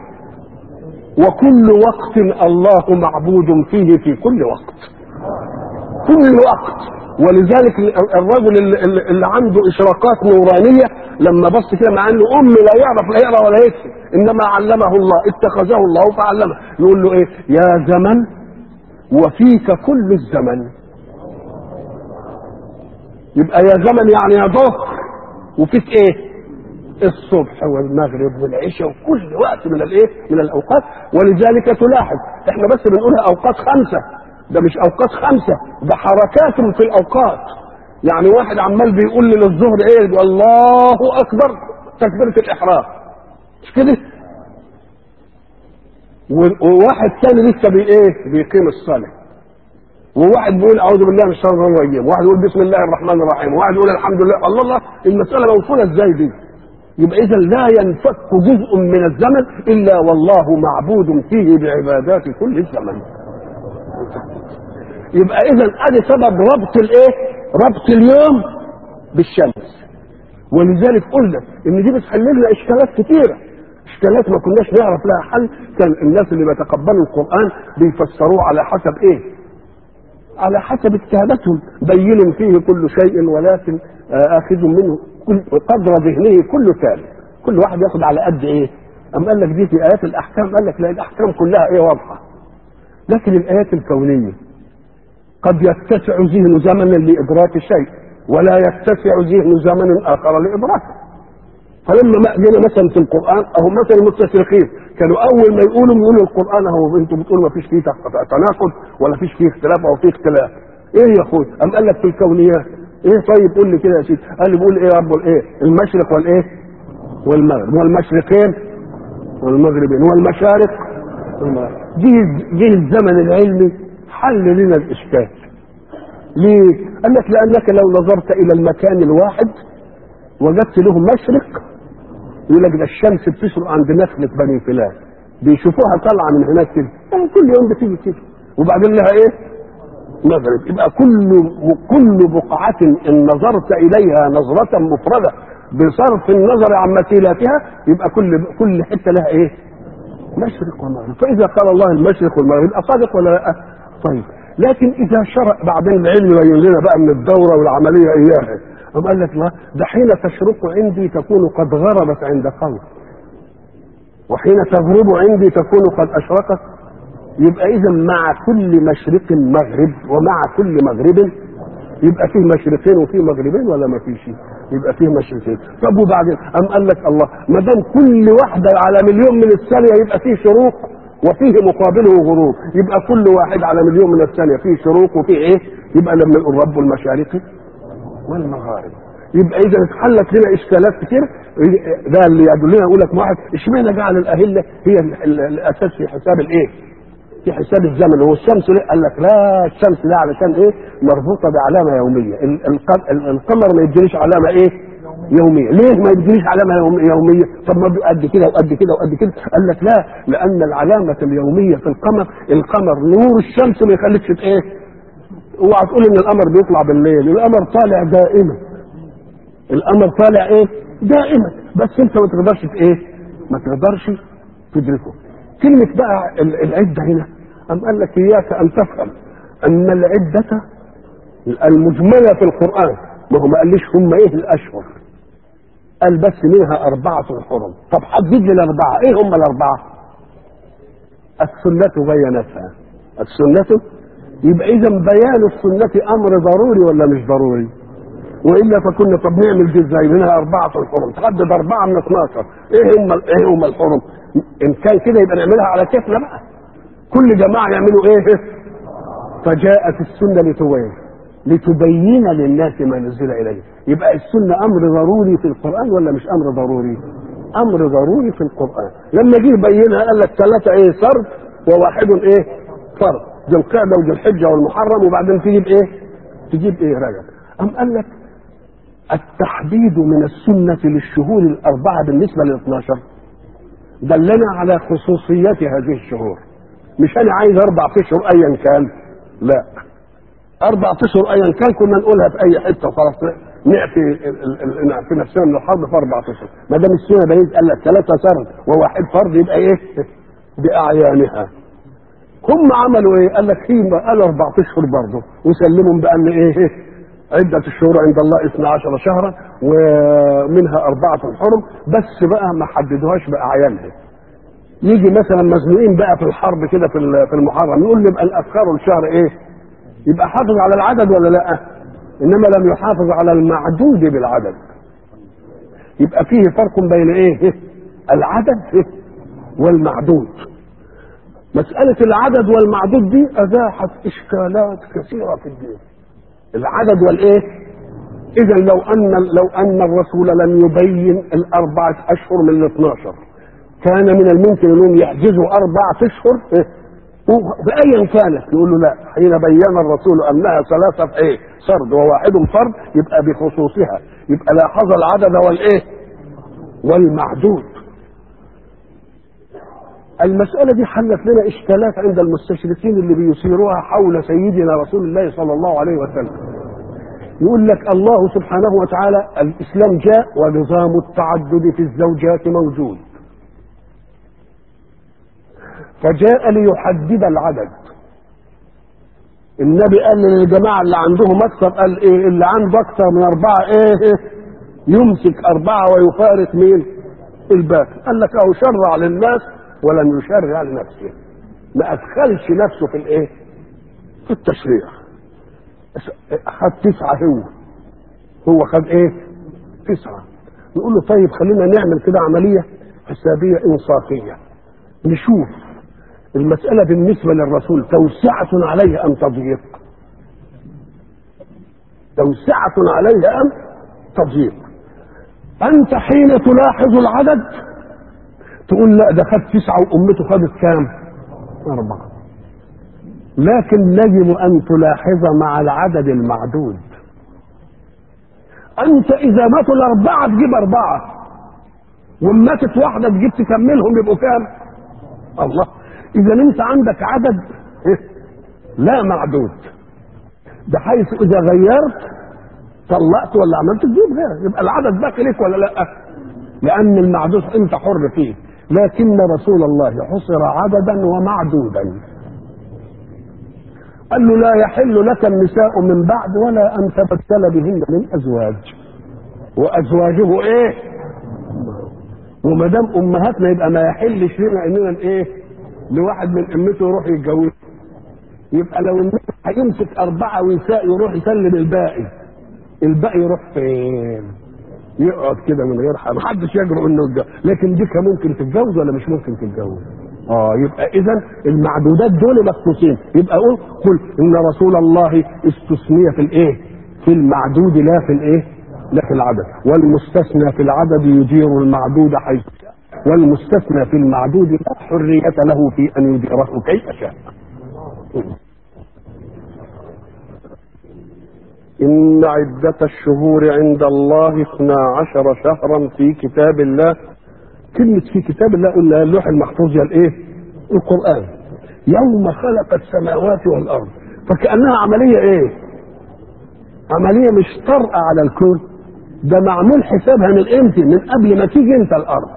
Speaker 1: وكل وقت الله معبود فيه في كل وقت كل وقت ولذلك الرجل اللي, اللي عنده اشراقات نورانيه لما بص كده مع انه ام لا يعرف لا يقرا ولا يكتب انما علمه الله اتخذه الله فعلمه يقول له ايه يا زمن وفيك كل الزمن يبقى يا زمن يعني يا ظهر وفيك ايه الصبح والمغرب والعشاء وكل وقت من الايه من الاوقات ولذلك تلاحظ احنا بس بنقولها اوقات خمسه ده مش اوقات خمسه ده حركات في الاوقات يعني واحد عمال بيقول لي للظهر ايه الله اكبر تكبيره الاحرام مش كده وواحد ثاني لسه بي ايه بيقيم الصلاه وواحد بيقول اعوذ بالله من الشيطان الرجيم واحد يقول بسم الله الرحمن الرحيم وواحد يقول الحمد لله الله الله المساله موصوله ازاي دي يبقى اذا لا ينفك جزء من الزمن الا والله معبود فيه بعبادات كل الزمن يبقى اذا ادي سبب ربط الايه ربط اليوم بالشمس ولذلك قلنا ان دي بتحل لنا اشكالات كثيره اشكالات ما كناش نعرف لها حل كان الناس اللي بيتقبلوا القران بيفسروه على حسب ايه على حسب اجتهاداتهم بين فيه كل شيء ولكن اخذ منه كل قدر ذهنه كل تالي كل واحد ياخد على قد ايه أم قال لك دي في آيات الأحكام قال لك لا الأحكام كلها إيه واضحة لكن الآيات الكونية قد يتسع ذهن زمنا لإدراك شيء ولا يتسع ذهن زمن آخر لإدراكه فلما ما جينا مثلا في القرآن أو مثلا المستشرقين كانوا أول ما يقولوا يقولوا القرآن هو أنتوا بتقولوا ما فيش فيه تناقض ولا فيش فيه اختلاف أو فيه اختلاف إيه يا أخوي؟ أم قال لك في الكونيات ايه طيب قول لي كده يا سيدي قال لي بيقول ايه يا رب الايه المشرق والايه والمغرب والمشرقين والمغربين والمشارق جه جه الزمن العلمي حل لنا الاشكال ليه قال لك لانك لو نظرت الى المكان الواحد وجدت له مشرق يقول لك ده الشمس بتشرق عند نخلة بني فلان بيشوفوها طالعه من هناك كده يعني كل يوم بتيجي كده وبعدين لها ايه مغرب يبقى كل كل بقعة إن نظرت إليها نظرة مفردة بصرف النظر عن مثيلاتها يبقى كل كل حتة لها إيه؟ مشرق ومغرب فإذا قال الله المشرق والمغرب يبقى صادق ولا لا؟ طيب لكن إذا شرع بعدين العلم بين لنا بقى من الدورة والعملية إياها أم قال لك لا ده حين تشرق عندي تكون قد غربت عند قوم وحين تغرب عندي تكون قد اشرقت يبقى اذا مع كل مشرق مغرب ومع كل مغرب يبقى فيه مشرقين وفيه مغربين ولا ما فيش يبقى فيه مشرقين طب وبعدين ام قال لك الله ما دام كل واحده على مليون من الثانيه يبقى فيه شروق وفيه مقابله غروب يبقى كل واحد على مليون من الثانيه فيه شروق وفيه ايه يبقى لما نقول رب المشارق والمغارب يبقى اذا اتحلت لنا اشكالات كتير ده اللي يدلنا يقول لك واحد اشمعنى جعل الاهله هي ال- ال- الاساس في حساب الايه؟ في حساب الزمن هو الشمس ليه؟ قال لك لا الشمس ده علشان ايه؟ مربوطه بعلامه يوميه ال- الق- ال- القمر ما يدينيش علامه ايه؟ يوميه ليه ما يدينيش علامه يوم- يوميه طب ما بي- قد كده وقد كده وقد كده قال لك لا لان العلامه اليوميه في القمر القمر نور الشمس ما يخليكش ت- ايه اوعى تقول ان القمر بيطلع بالليل القمر طالع دائما القمر طالع ايه دائما بس انت ما تقدرش ت- ايه ما تقدرش تدركه كلمة بقى ال- العدة هنا أم قال لك إياك أن تفهم أن العدة المجملة في القرآن ما هو ما قاليش هم إيه الأشهر قال بس منها أربعة حرم طب حدد لي الأربعة إيه هم الأربعة السنة بينتها السنة يبقى إذا بيان السنة أمر ضروري ولا مش ضروري والا فكنا طب نعمل دي ازاي منها اربعه الحرم تحدد اربعه من 12 ايه هم ايه هم الحرم ان كان كده يبقى نعملها على كيفنا بقى كل جماعه يعملوا ايه فجاءت السنه لتبين لتبين للناس ما نزل اليه يبقى السنه امر ضروري في القران ولا مش امر ضروري امر ضروري في القران لما جه يبينها قال لك ثلاثه ايه سرد وواحد ايه فرض ذي القعده وذي الحجه والمحرم وبعدين تجيب ايه تجيب ايه رجب أم قال لك التحديد من السنة للشهور الأربعة بالنسبة لل 12 دلنا على خصوصيات هذه الشهور مش أنا عايز أربع أشهر أيا كان لا أربع أشهر أيا كان كنا نقولها في أي حتة خلاص نعفي ال- ال- ال- نعفي نفسنا من الحرب في أربع أشهر ما دام السنة بينت قال لك ثلاثة سرد وواحد فرد يبقى إيه بأعيانها هم عملوا ايه؟ قال لك هي قالوا اربع اشهر برضه وسلمهم بان ايه؟ عدة الشهور عند الله 12 شهرا ومنها أربعة حرم بس بقى ما حددوهاش بأعيانها. يجي مثلا مزنوقين بقى في الحرب كده في ال- في المحرم نقول يبقى الأذكار الشهر إيه؟ يبقى حافظ على العدد ولا لا؟ إنما لم يحافظ على المعدود بالعدد. يبقى فيه فرق بين إيه؟ العدد والمعدود. مسألة العدد والمعدود دي أزاحت إشكالات كثيرة في الدين العدد والإيه إذا لو أن لو أن الرسول لم يبين الأربعة أشهر من الاثناشر كان من الممكن أنهم يحجزوا أربعة أشهر إيه؟ بأيا كانت يقول له لا حين بين الرسول أنها ثلاثة إيه سرد وواحد فرد يبقى بخصوصها يبقى لاحظ العدد والإيه والمعدود المسألة دي حلت لنا إشكالات عند المستشرقين اللي بيثيروها حول سيدنا رسول الله صلى الله عليه وسلم. يقول لك الله سبحانه وتعالى الإسلام جاء ونظام التعدد في الزوجات موجود. فجاء ليحدد العدد. النبي قال للجماعة اللي عندهم أكثر قال إيه اللي عنده أكثر من أربعة إيه يمسك أربعة ويفارق مين؟ الباقي. قال لك أهو شرع للناس ولم يشرع لنفسه ما ادخلش نفسه في الايه في التشريع خد تسعة هو هو خد ايه تسعة نقول له طيب خلينا نعمل كده عملية حسابية إنصافية نشوف المسألة بالنسبة للرسول توسعة عليه أم تضييق توسعة عليه أم تضييق أنت حين تلاحظ العدد تقول لا ده خد تسعة وأمته خدت كام؟ أربعة. لكن يجب أن تلاحظ مع العدد المعدود. أنت إذا ماتوا الأربعة تجيب أربعة. وإن ماتت واحدة تجيب تكملهم يبقوا كام؟ الله. إذا أنت عندك عدد لا معدود. بحيث إذا غيرت طلقت ولا عملت تجيب غيرها، يبقى العدد باقي لك ولا لا؟ لأن المعدود أنت حر فيه. لكن رسول الله حصر عددا ومعدودا قال له لا يحل لك النساء من بعد ولا ان تبتل بهن من ازواج وازواجه ايه وما دام امهاتنا يبقى ما يحلش لنا اننا ايه لواحد من امته يروح يتجوز يبقى لو النبي هيمسك اربعه ويساء يروح يسلم الباقي الباقي يروح فين؟ يقعد كده من غير حاجه محدش يجرؤ انه يتجوز لكن دي كان ممكن تتجوز ولا مش ممكن تتجوز؟ اه يبقى اذا المعدودات دول مخصوصين يبقى قول قل ان رسول الله استثني في الايه؟ في المعدود لا في الايه؟ لا في العدد والمستثنى في العدد يدير المعدود حيث شاء والمستثنى في المعدود لا حرية له في أن يديره كيف شاء إن عدة الشهور عند الله اثنا عشر شهرا في كتاب الله كلمة في كتاب الله قلنا اللوح المحفوظ يا الايه؟ القرآن يوم خلق السماوات والأرض فكأنها عملية ايه؟ عملية مش طرأة على الكون ده معمول حسابها من امتى؟ من قبل ما تيجي انت الأرض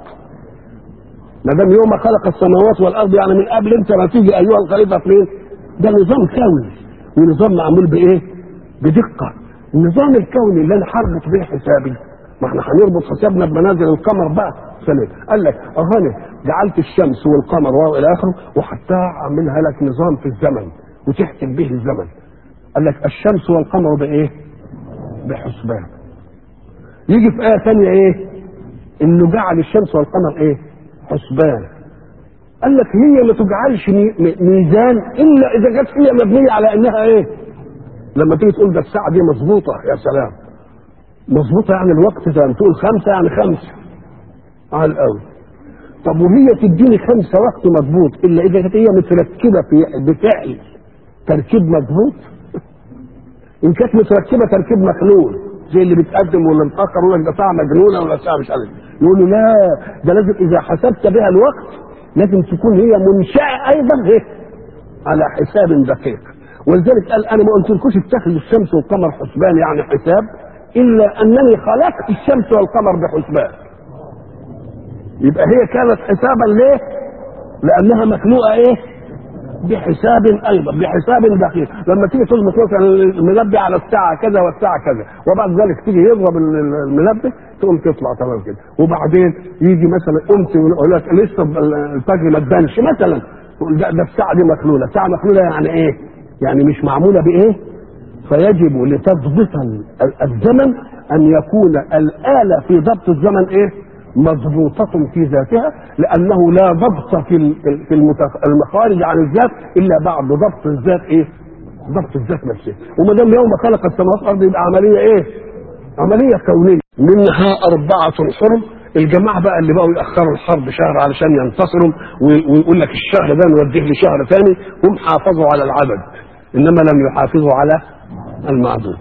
Speaker 1: ما دام يوم خلق السماوات والأرض يعني من قبل انت ما تيجي أيها الخليفة فين؟ ده نظام كوني ونظام معمول بإيه؟ بدقة النظام الكوني اللي انا هربط بيه حسابي ما احنا هنربط حسابنا بمنازل القمر بقى سلام قال لك اهاني جعلت الشمس والقمر والى اخره وحتى اعملها لك نظام في الزمن وتحسب به الزمن قال لك الشمس والقمر بايه؟ بحسبان يجي في ايه ثانيه ايه؟ انه جعل الشمس والقمر ايه؟ حسبان قال لك هي ما تجعلش ميزان الا اذا كانت هي مبنيه على انها ايه؟ لما تيجي تقول ده الساعه دي مظبوطه يا سلام مظبوطه يعني الوقت زي ما تقول خمسه يعني خمسه على الاول طب وهي تديني خمسه وقت مظبوط الا اذا كانت هي متركبه في بفعل تركيب مظبوط ان كانت متركبه تركيب مخلول زي اللي بيتقدم واللي متاخر يقول لك ده ساعه مجنونه ولا ساعه مش عارف يقول له لا ده لازم اذا حسبت بها الوقت لازم تكون هي منشاه ايضا ايه على حساب دقيق ولذلك قال انا ما قلتلكوش اتخذوا الشمس والقمر حسبان يعني حساب الا انني خلقت الشمس والقمر بحسبان يبقى هي كانت حسابا ليه لانها مخلوقه ايه بحساب ايضا بحساب دقيق لما تيجي تظبط مثلا المنبه على الساعه كذا والساعه كذا وبعد ذلك تيجي يضرب المنبه تقوم تطلع تمام كده وبعدين يجي مثلا قمت يقول لك لسه الفجر ما ادانش مثلا تقول ده, ده الساعه دي مخلوله الساعه مخلوله يعني ايه يعني مش معموله بايه فيجب لتضبط الزمن ان يكون الاله في ضبط الزمن ايه مضبوطة في ذاتها لأنه لا ضبط في في المخارج عن الذات إلا بعد ضبط الذات إيه؟ ضبط الذات نفسه وما دام يوم خلق السماوات والأرض يبقى عملية إيه؟ عملية كونية منها أربعة حرم الجماعة بقى اللي بقوا يأخروا الحرب شهر علشان ينتصروا ويقول لك الشهر ده نوديه لشهر ثاني هم حافظوا على العدد إنما لم يحافظوا على المعدود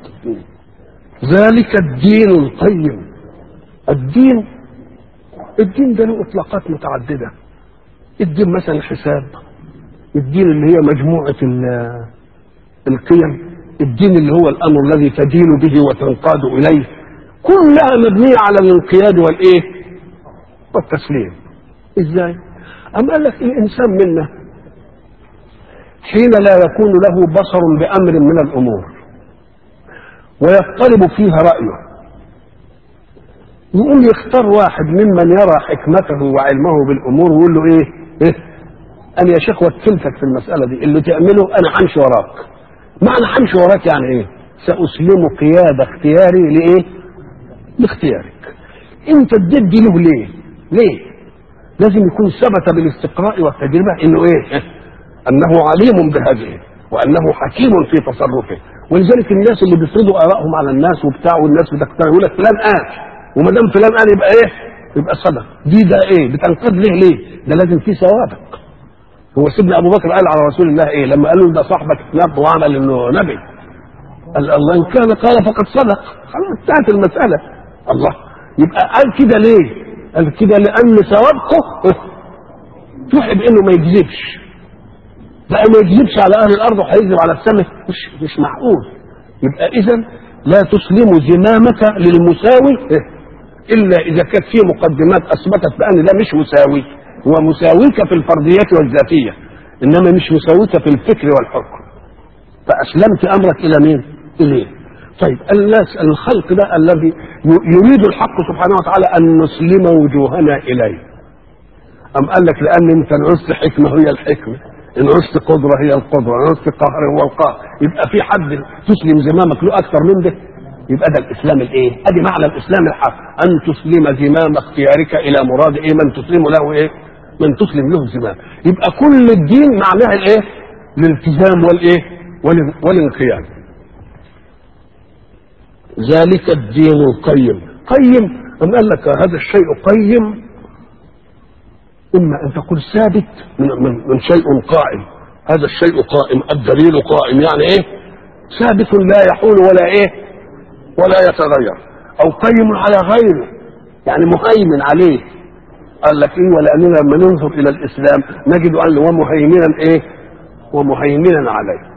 Speaker 1: ذلك الدين القيم الدين الدين ده له اطلاقات متعدده الدين مثلا حساب الدين اللي هي مجموعه القيم الدين اللي هو الامر الذي تدين به وتنقاد اليه كلها مبنيه على الانقياد والايه والتسليم ازاي ام قال لك الانسان منا حين لا يكون له بصر بامر من الامور ويضطرب فيها رايه يقوم يختار واحد ممن يرى حكمته وعلمه بالامور ويقول له ايه؟ ايه؟ انا يا شيخ وكلتك في المساله دي اللي تعمله انا همشي وراك. معنى همشي وراك يعني ايه؟ ساسلم قياده اختياري لايه؟ لاختيارك. انت اديت دي له ليه؟ ليه؟ لازم يكون ثبت بالاستقراء والتجربه انه ايه؟ انه عليم بهذه وانه حكيم في تصرفه ولذلك الناس اللي بيفرضوا ارائهم على الناس وبتاع والناس بتقتنع يقول لك فلان قال وما دام فلان قال يبقى ايه؟ يبقى صدق دي ده ايه؟ بتنقض ليه ليه؟ ده لازم فيه سوابق هو سيدنا ابو بكر قال على رسول الله ايه؟ لما قال له ده صاحبك نب وعمل انه نبي قال الله ان كان قال فقد صدق خلاص انتهت المساله الله يبقى قال كده ليه؟ قال كده لان سوابقه توحي بانه ما يكذبش بقى ما يكذبش على اهل الارض وهيكذب على السماء مش مش معقول يبقى اذا لا تسلم زمامك للمساوي الا اذا كانت في مقدمات اثبتت بان ده مش مساوي هو مساويك في الفرديات والذاتيه انما مش مساويك في الفكر والحكم فاسلمت امرك الى مين؟ اليه طيب الناس الخلق ده الذي ي- يريد الحق سبحانه وتعالى ان نسلم وجوهنا اليه ام قال لك لان انت ان عزت حكمه هي الحكمه ان عزت قدره هي القدره ان عزت قهر هو القهر يبقى في حد تسلم زمامك له اكثر من ده يبقى ده الاسلام الايه ادي معنى الاسلام الحق ان تسلم زمام اختيارك الى مراد ايه من تسلم له ايه من تسلم له الزمام يبقى كل الدين معناها الايه الالتزام والايه والان- والانقياد ذلك الدين القيم قيم أم قال لك هذا الشيء قيم إما أن تكون ثابت من, من, من شيء قائم هذا الشيء قائم الدليل قائم يعني إيه ثابت لا يحول ولا إيه ولا يتغير أو قيم على غيره يعني مهيمن عليه قال لك إيه ولأننا لما ننظر إلى الإسلام نجد أن هو مهيمنا إيه ومهيمنا عليه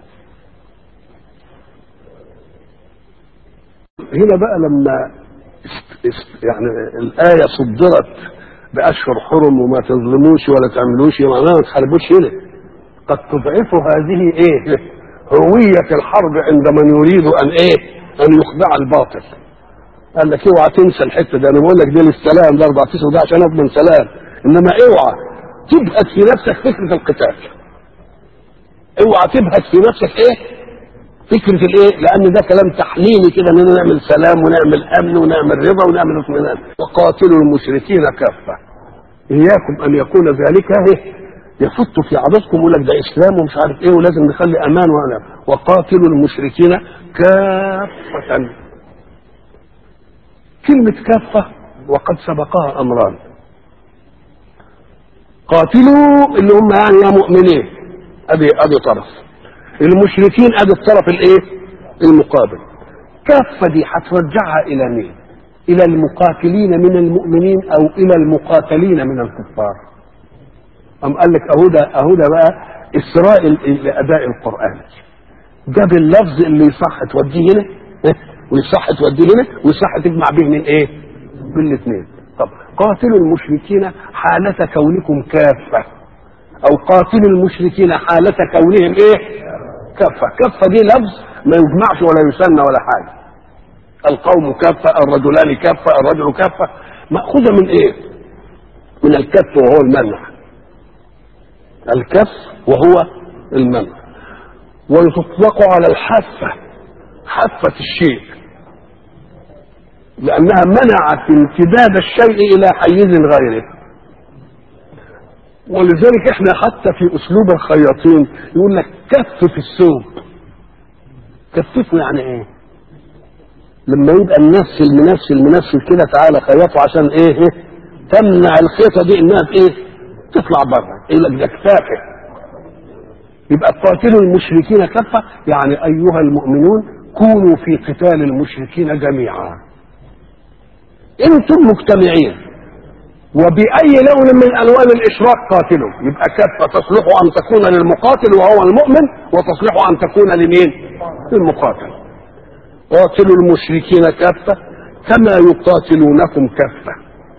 Speaker 1: هنا بقى لما است است يعني الآية صدرت بأشهر حرم وما تظلموش ولا تعملوش معناها ما تحاربوش هنا قد تضعف هذه ايه هوية الحرب عند من يريد ان ايه ان يخدع الباطل قال لك اوعى تنسى الحته ده انا بقول لك دي للسلام ده 14 ده عشان اضمن سلام انما اوعى تبهت في نفسك فكره القتال اوعى تبهت في نفسك ايه فكرة الايه؟ لأن ده كلام تحليلي كده اننا نعمل سلام ونعمل أمن ونعمل رضا ونعمل اطمئنان وقاتلوا المشركين كافة إياكم أن يكون ذلك ايه؟ يفت في عضدكم يقول لك ده إسلام ومش عارف إيه ولازم نخلي أمان وأنا وقاتلوا المشركين كافة كلمة كافة وقد سبقها أمران قاتلوا اللي هم يعني يا مؤمنين أدي أدي طرف المشركين ادي الطرف الايه المقابل كافه دي هترجعها الى مين الى المقاتلين من المؤمنين او الى المقاتلين من الكفار ام قال لك اهو ده اهو ده بقى اسراء لاداء القران جاب اللفظ اللي يصح توديه هنا ويصح توديه هنا ويصح تجمع به من ايه بالاثنين طب قاتلوا المشركين حالة كونكم كافة او قاتلوا المشركين حالة كونهم ايه كفة كفة دي لفظ ما يجمعش ولا يسنى ولا حاجة القوم كفة الرجلان كفة الرجل كفة مأخوذة من ايه من الكف وهو المنع الكف وهو المنع ويطلق على الحافة حافة الشيء لأنها منعت امتداد الشيء إلى حيز غيره ولذلك احنا حتى في اسلوب الخياطين يقول لك كف في الثوب كففه يعني ايه لما يبقى منسل منسل منسل كده تعالى خيطه عشان ايه, إيه؟ تمنع الخيطه دي انها ايه تطلع بره يقول لك ده كفافه يبقى قاتلوا المشركين كفه يعني ايها المؤمنون كونوا في قتال المشركين جميعا انتم مجتمعين وبأي لون من ألوان الإشراك قاتلوا يبقى كافة تصلح أن تكون للمقاتل وهو المؤمن وتصلح أن تكون لمين للمقاتل قاتلوا المشركين كافة كما يقاتلونكم كافة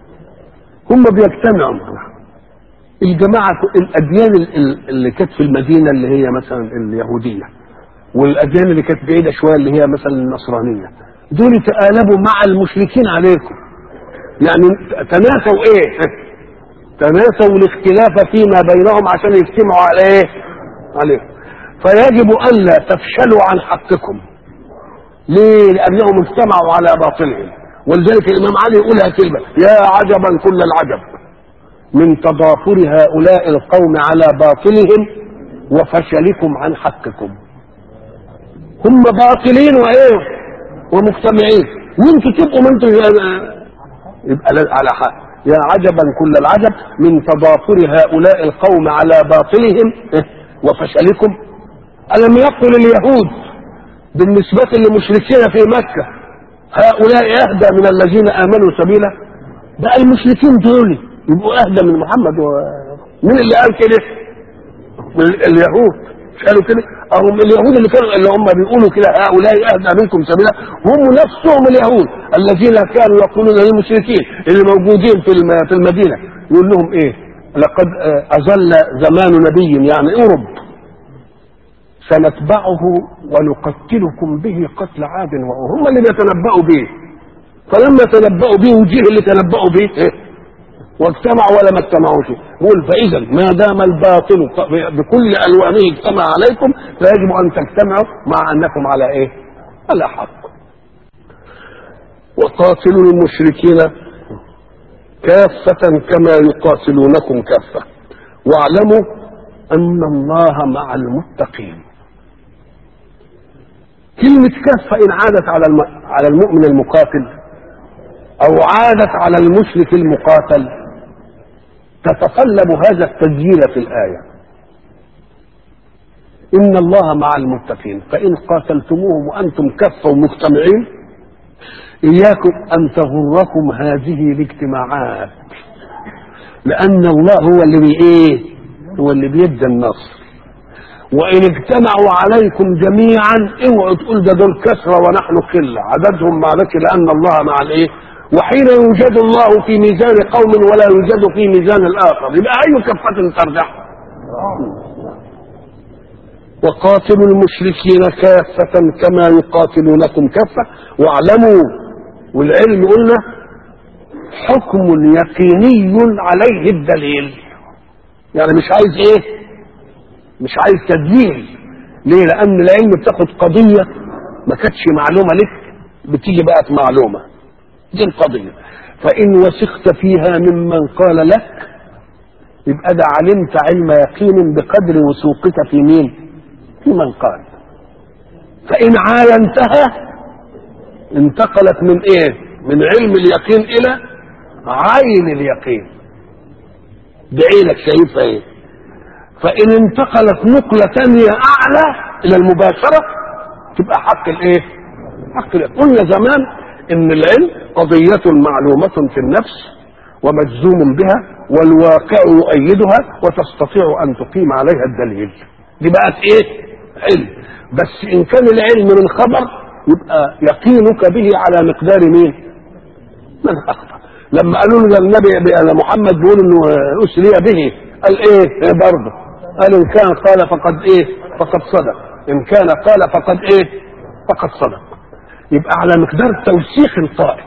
Speaker 1: هم بيجتمعوا معنا الجماعة الأديان اللي كانت في المدينة اللي هي مثلا اليهودية والأديان اللي كانت بعيدة شوية اللي هي مثلا النصرانية دول تآلبوا مع المشركين عليكم يعني تناسوا ايه تناسوا الاختلاف فيما بينهم عشان يجتمعوا على ايه عليه فيجب الا تفشلوا عن حقكم ليه لانهم اجتمعوا على باطلهم ولذلك الامام علي يقولها كلمه يا عجبا كل العجب من تضافر هؤلاء القوم على باطلهم وفشلكم عن حقكم هم باطلين وايه ومجتمعين وانتوا تبقوا ما انتوا يبقى على حق يا عجبا كل العجب من تضافر هؤلاء القوم على باطلهم وفشلكم ألم يقل اليهود بالنسبة للمشركين في مكة هؤلاء أهدى من الذين آمنوا سبيلا بقى المشركين دول يبقوا أهدى من محمد و... مين اللي قال كده؟ اليهود مش قالوا كده؟ هم اليهود اللي كانوا اللي هم بيقولوا كده هؤلاء اهدى منكم سبيلا هم نفسهم اليهود الذين كانوا يقولون للمشركين اللي موجودين في في المدينه يقول لهم ايه؟ لقد اظل زمان نبي يعني قرب سنتبعه ونقتلكم به قتل عاد وهم اللي بيتنبأوا به فلما تنبأوا به وجيه اللي تنبأوا به إيه؟ واجتمعوا ولا ما اجتمعوش يقول فاذا ما دام الباطل بكل الوانه اجتمع عليكم فيجب ان تجتمعوا مع انكم على ايه؟ على حق. وقاتلوا المشركين كافة كما يقاتلونكم كافة واعلموا أن الله مع المتقين كلمة كافة إن عادت على على المؤمن المقاتل أو عادت على المشرك المقاتل تتطلب هذا التسجيل في الآية إن الله مع المتقين فإن قاتلتموهم وأنتم كفة مجتمعين إياكم أن تغركم هذه الاجتماعات لأن الله هو اللي بي إيه هو اللي بيدي النصر وإن اجتمعوا عليكم جميعا اوعوا تقول ده دول كثرة ونحن قلة عددهم معلش لأن الله مع الإيه وحين يوجد الله في ميزان قوم ولا يوجد في ميزان الآخر يبقى أي كفة ترجح وقاتلوا المشركين كافة كما يقاتلونكم كافة واعلموا والعلم قلنا حكم يقيني عليه الدليل يعني مش عايز ايه مش عايز تدليل ليه لان العلم بتاخد قضية ما كانتش معلومة لك بتيجي بقت معلومة دي القضية فإن وثقت فيها ممن قال لك يبقى ده علمت علم يقين بقدر وثوقك في مين في من قال فإن عاينتها انتقلت من ايه من علم اليقين إلى عين اليقين بعينك شايفها ايه فإن انتقلت نقلة ثانية أعلى إلى المباشرة تبقى حق الايه حق اليقين قلنا زمان ان العلم قضية معلومة في النفس ومجزوم بها والواقع يؤيدها وتستطيع ان تقيم عليها الدليل دي بقت ايه علم بس ان كان العلم من خبر يبقى يقينك به على مقدار مين من اخبر لما قالوا له النبي محمد بيقول انه اسري به قال ايه, إيه برضه قال ان كان قال فقد ايه فقد صدق ان كان قال فقد ايه فقد صدق يبقى على مقدار توثيق القائل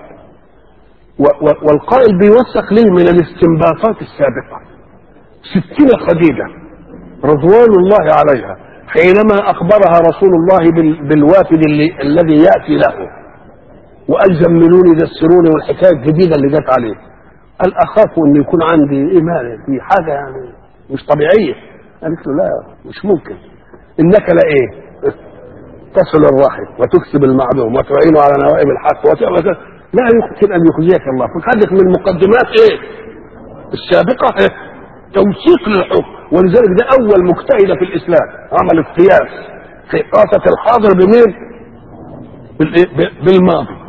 Speaker 1: والقائل بيوثق ليه من الاستنباطات السابقة ستين خديجة رضوان الله عليها حينما أخبرها رسول الله بالوافد اللي الذي يأتي له وقال زملوني دسروني والحكاية الجديدة اللي جت عليه قال أخاف أن يكون عندي إيمان في حاجة يعني مش طبيعية قالت له لا مش ممكن إنك لا إيه تصل الرحم وتكسب المعلوم وتعين على نوائب الحق وتعمل لا يمكن ان يخزيك الله فخذك من المقدمات ايه السابقه إيه؟ توثيق للحكم ولذلك ده اول مجتهده في الاسلام عمل القياس قياسه الحاضر بمين بالماضي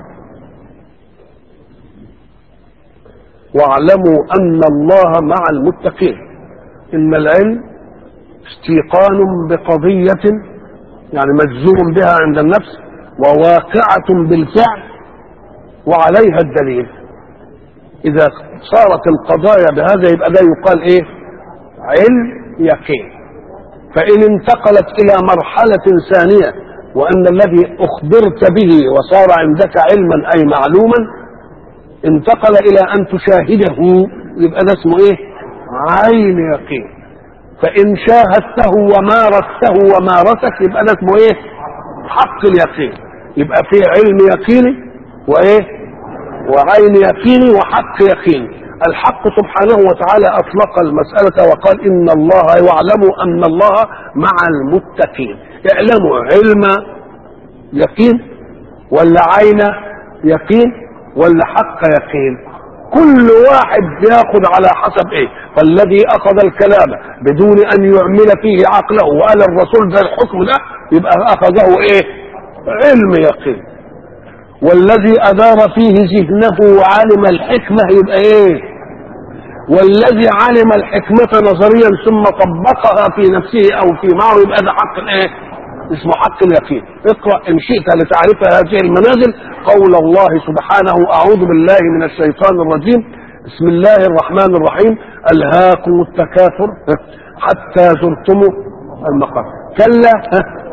Speaker 1: واعلموا ان الله مع المتقين ان العلم استيقان بقضيه يعني مجزوم بها عند النفس وواقعة بالفعل وعليها الدليل إذا صارت القضايا بهذا يبقى ده يقال إيه؟ علم يقين فإن انتقلت إلى مرحلة ثانية وأن الذي أخبرت به وصار عندك علما أي معلوما انتقل إلى أن تشاهده يبقى ده اسمه إيه؟ عين يقين فإن شاهدته ومارسته ومارسك يبقى ده اسمه إيه؟ حق اليقين يبقى في علم يقيني وإيه؟ وعين يقيني وحق يقيني الحق سبحانه وتعالى أطلق المسألة وقال إن الله واعلموا أن الله مع المتقين اعلموا علم يقين ولا عين يقين ولا حق يقين كل واحد بياخذ على حسب ايه فالذي اخذ الكلام بدون ان يعمل فيه عقله وقال الرسول ده الحكم ده يبقى اخذه ايه علم يقين والذي ادار فيه ذهنه وعلم الحكمه يبقى ايه والذي علم الحكمة نظريا ثم طبقها في نفسه او في معه يبقى ده حق الايه اسمه حق اليقين اقرأ ان شئت لتعرف هذه المنازل قول الله سبحانه اعوذ بالله من الشيطان الرجيم بسم الله الرحمن الرحيم الهاكم التكاثر حتى زرتم المقام كلا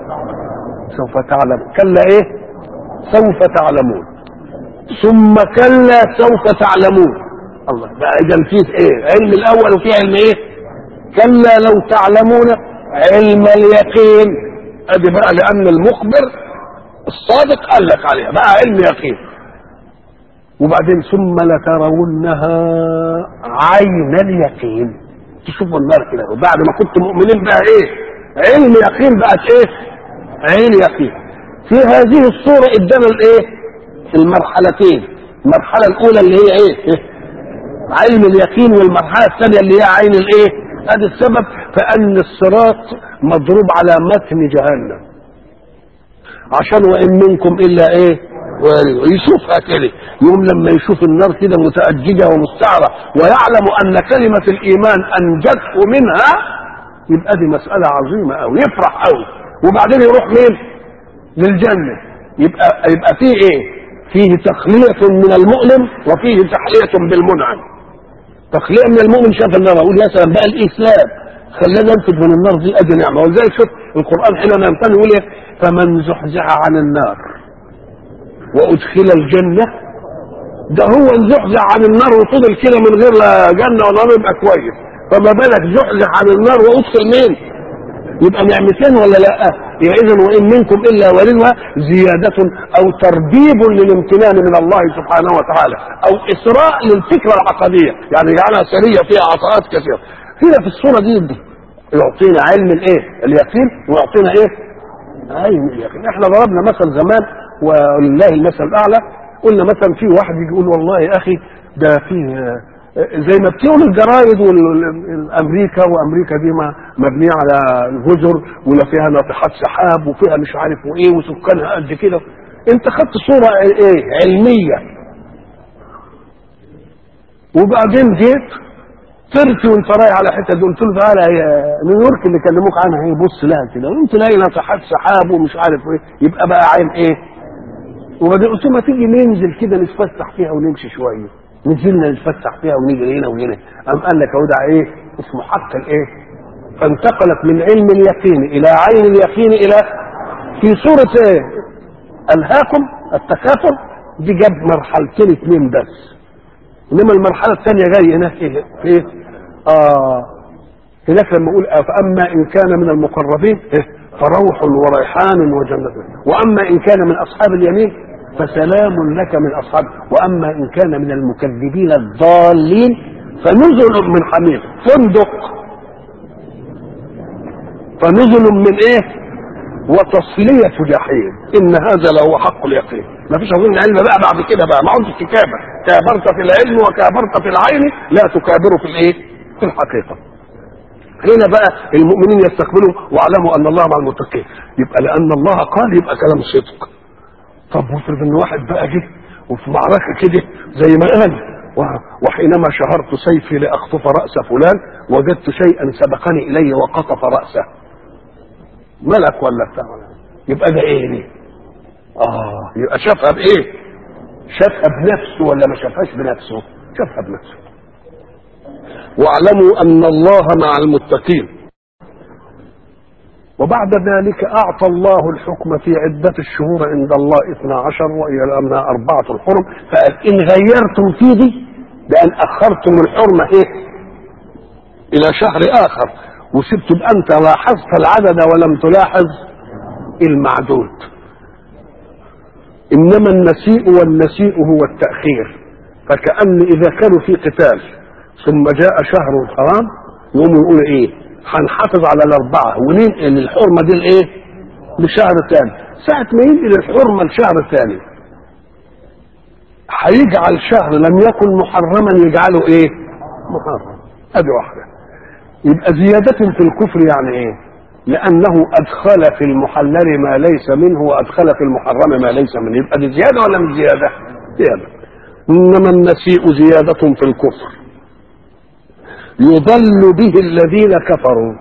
Speaker 1: سوف تعلم كلا ايه سوف تعلمون ثم كلا سوف تعلمون الله بقى اذا فيه ايه علم الاول وفيه علم ايه كلا لو تعلمون علم اليقين ادي بقى لان المخبر الصادق قال لك عليها بقى علم يقين وبعدين ثم لترونها عين اليقين تشوفوا النار كده وبعد ما كنتم مؤمنين بقى ايه علم يقين بقت ايه عين يقين في هذه الصورة ادانا الايه المرحلتين المرحلة الأولى اللي هي ايه علم اليقين والمرحلة الثانية اللي هي عين الايه هذا السبب فأن الصراط مضروب على متن جهنم عشان وإن منكم إلا ايه يشوفها كده يوم لما يشوف النار كده متأججة ومستعرة ويعلم أن كلمة الإيمان أنجته منها يبقى دي مسألة عظيمة أوي يفرح أوي وبعدين يروح مين؟ للجنة يبقى يبقى فيه إيه؟ فيه تخلية من المؤلم وفيه تحلية بالمنعم تخلية من المؤمن شاف النار أقول يا سلام بقى الإسلام خلانا ننفذ من النار دي أدي نعمة ولذلك شوف القرآن حينما يمتن يقول إيه؟ فمن زحزح عن النار وادخل الجنه ده هو انزحزح عن النار وفضل كده من غير لا جنه ولا نار يبقى كويس فما بالك زحزح عن النار وادخل مين؟ يبقى نعمتين ولا لا؟ يبقى اذا وان منكم الا واردها زياده او تربيب للامتنان من الله سبحانه وتعالى او اسراء للفكره العقديه يعني يجعلها سريه فيها عطاءات كثيره هنا في الصوره دي, دي يعطينا علم الايه؟ اليقين ويعطينا ايه؟ علم اليقين احنا ضربنا مثل زمان ولله المثل الاعلى قلنا مثلا في واحد يجي يقول والله يا اخي ده في زي ما بتقول الجرايد والامريكا وامريكا دي ما مبنيه على جزر ولا فيها ناطحات سحاب وفيها مش عارف وايه وسكانها قد كده انت خدت صوره ايه علميه وبعدين جيت طرت وانت رايح على حته دي قلت له تعالى يا نيويورك اللي كلموك عنها ايه بص لها كده وانت لاقي ناطحات سحاب ومش عارف ايه يبقى بقى عين ايه وبعدين قلت له ما تيجي ننزل كده نتفسح فيها ونمشي شويه نزلنا نتفسح فيها ونيجي هنا وهنا قام قال لك اهو ده ايه اسمه حق الايه فانتقلت من علم اليقين الى عين اليقين الى في صورة ايه الهاكم التكاثر دي جاب مرحلتين اثنين بس انما المرحله الثانيه جاي هناك ايه في ايه اه هناك لما اقول فاما ان كان من المقربين إيه؟ فروح وريحان وجنة واما ان كان من اصحاب اليمين فسلام لك من اصحاب واما ان كان من المكذبين الضالين فنزل من حميم فندق فنزل من ايه وتصلية جحيم ان هذا لهو حق اليقين ما فيش اظن علم بقى بعد كده بقى ما عندش كتابه كابرت في العلم وكابرت في العين لا تكابر في الايه في الحقيقه هنا بقى المؤمنين يستقبلوا واعلموا ان الله مع المتقين يبقى لان الله قال يبقى كلام صدق طب وافرض ان واحد بقى جه وفي معركه كده زي ما قال وحينما شهرت سيفي لاخطف راس فلان وجدت شيئا سبقني اليه وقطف راسه ملك ولا بتاع يبقى ده ايه دي؟ اه يبقى شافها بايه؟ شافها بنفسه ولا ما شافهاش بنفسه؟ شافها بنفسه واعلموا ان الله مع المتقين وبعد ذلك أعطى الله الحكم في عدة الشهور عند الله اثنا عشر وإلى الأمن أربعة الحرم فقال إن غيرتم في دي بأن أخرتم الحرمة إيه إلى شهر آخر وسبتم أنت لاحظت العدد ولم تلاحظ المعدود إنما النسيء والنسيء هو التأخير فكأن إذا كانوا في قتال ثم جاء شهر الحرام يقوموا يقولوا إيه هنحافظ على الأربعة وننقل الحرمة دي لإيه؟ لشهر ثاني ساعة ما ينقل الحرمة لشهر ثاني هيجعل شهر لم يكن محرما يجعله إيه؟ محرم أدي واحدة يبقى زيادة في الكفر يعني إيه؟ لأنه أدخل في المحلل ما ليس منه وأدخل في المحرم ما ليس منه يبقى دي زيادة ولا مش زيادة؟ زيادة إنما النسيء زيادة في الكفر يضل به الذين كفروا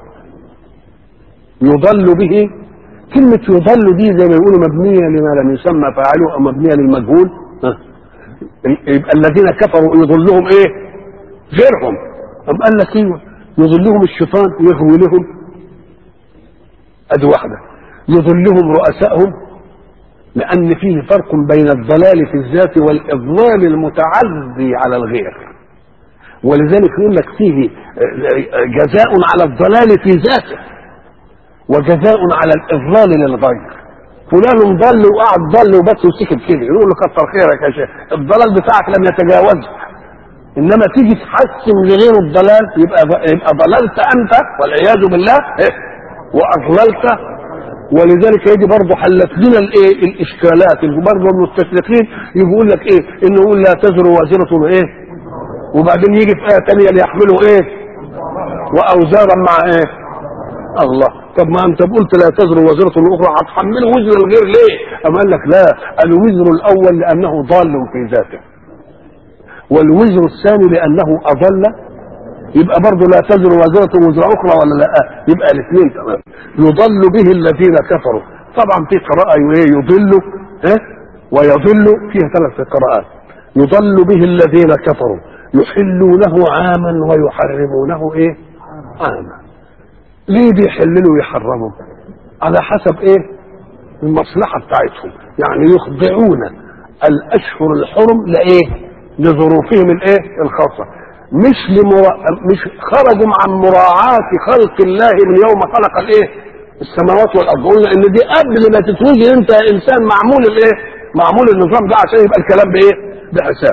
Speaker 1: يضل به كلمة يضل دي زي ما يقولوا مبنية لما لم يسمى فاعله أو مبنية للمجهول يبقى الذين كفروا يضلهم إيه؟ غيرهم أم قال لك إيه؟ يضلهم الشيطان يغوي لهم أدي واحدة يضلهم رؤسائهم لأن فيه فرق بين الضلال في الذات والإضلال المتعدي على الغير ولذلك يقول لك فيه جزاء على الضلال في ذاته وجزاء على الإضلال للغير فلان ضل وقعد ضل وبس وسكت كده يقول له كتر خيرك يا شيخ الضلال بتاعك لم يتجاوزه انما تيجي تحسن لغيره الضلال يبقى يبقى ضللت انت والعياذ بالله إيه؟ واضللت ولذلك يجي برضه حلت لنا الايه الاشكالات برضه المستشرقين يقول لك ايه انه يقول لا تزر وازره ايه وبعدين يجي في ايه ثانيه ليحملوا ايه واوزارا مع ايه الله طب ما انت قلت لا تزر وزرة اخرى هتحمله وزر الغير ليه؟ أم قال لك لا الوزر الاول لانه ضال في ذاته والوزر الثاني لانه اضل يبقى برضه لا تزر وزرة وزر اخرى ولا لا يبقى الاثنين تمام يضل به الذين كفروا طبعا في قراءة يضل ها ويضل فيها ثلاث قراءات يضل به الذين كفروا يحلونه عاما ويحرمونه ايه عاما ليه بيحللوا ويحرموا على حسب ايه المصلحة بتاعتهم يعني يخضعون الاشهر الحرم لايه لظروفهم الايه الخاصة مش لمرا... مش خرجوا عن مراعاة خلق الله من يوم خلق الايه السماوات والارض قلنا ان دي قبل ما تتوجد انت يا انسان معمول الايه معمول النظام ده عشان يبقى الكلام بايه بحساب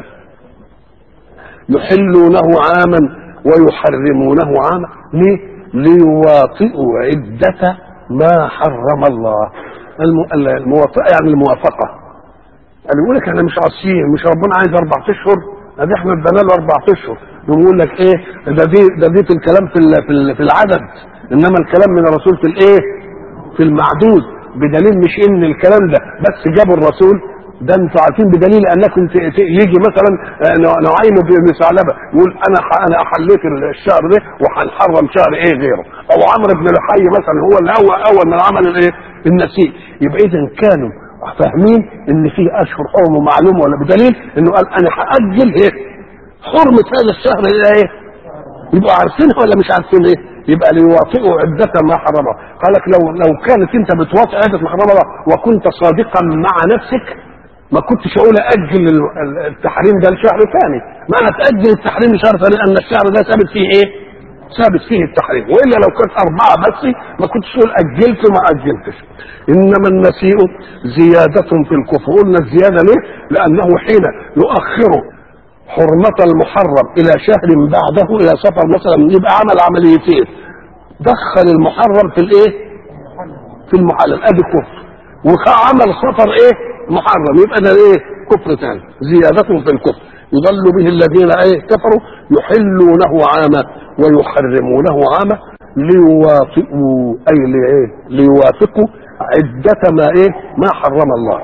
Speaker 1: يحلونه عاما ويحرمونه عاما ليه ليواطئوا عدة ما حرم الله المواطئة يعني الموافقة اللي يقول لك احنا مش عاصيين مش ربنا عايز اربع اشهر ادي احنا ادانا له اربع اشهر يقول لك ايه ده دي ده دي في الكلام في في في العدد انما الكلام من الرسول في الايه في المعدود بدليل مش ان الكلام ده بس جابوا الرسول ده انتوا عارفين بدليل انكم يجي مثلا نعيم بن ثعلبه يقول انا انا احليت الشهر ده وهنحرم شهر ايه غيره او عمرو بن لحي مثلا هو اللي اول اول من عمل الايه النسيء يبقى اذا كانوا فاهمين ان في اشهر حرم معلومه ولا بدليل انه قال انا هاجل ايه حرمه هذا الشهر الى ايه يبقوا عارفينها ولا مش عارفين ايه يبقى ليواطئوا عدة ما حرمه قال لك لو لو كانت انت بتواطئ عدة ما حرمه وكنت صادقا مع نفسك ما كنتش اقول اجل التحريم ده لشهر ثاني معنى تاجل التحريم لشهر ثاني لان الشهر ده ثابت فيه ايه ثابت فيه التحريم والا لو كانت اربعه بس ما كنتش تقول اجلت ما اجلتش انما النسيء زياده في الكفر قلنا الزياده ليه لانه حين يؤخر حرمة المحرم إلى شهر بعده إلى سفر مثلا يبقى عمل عمليتين دخل المحرم في الإيه؟ في المحلل أدي كفر وعمل سفر إيه؟ محرم يبقى ده ايه كفر ثاني زيادة في الكفر يضل به الذين ايه كفروا يحلونه عاما ويحرمونه عاما ليواطئوا اي لايه ليوافقوا عدة ما ايه ما حرم الله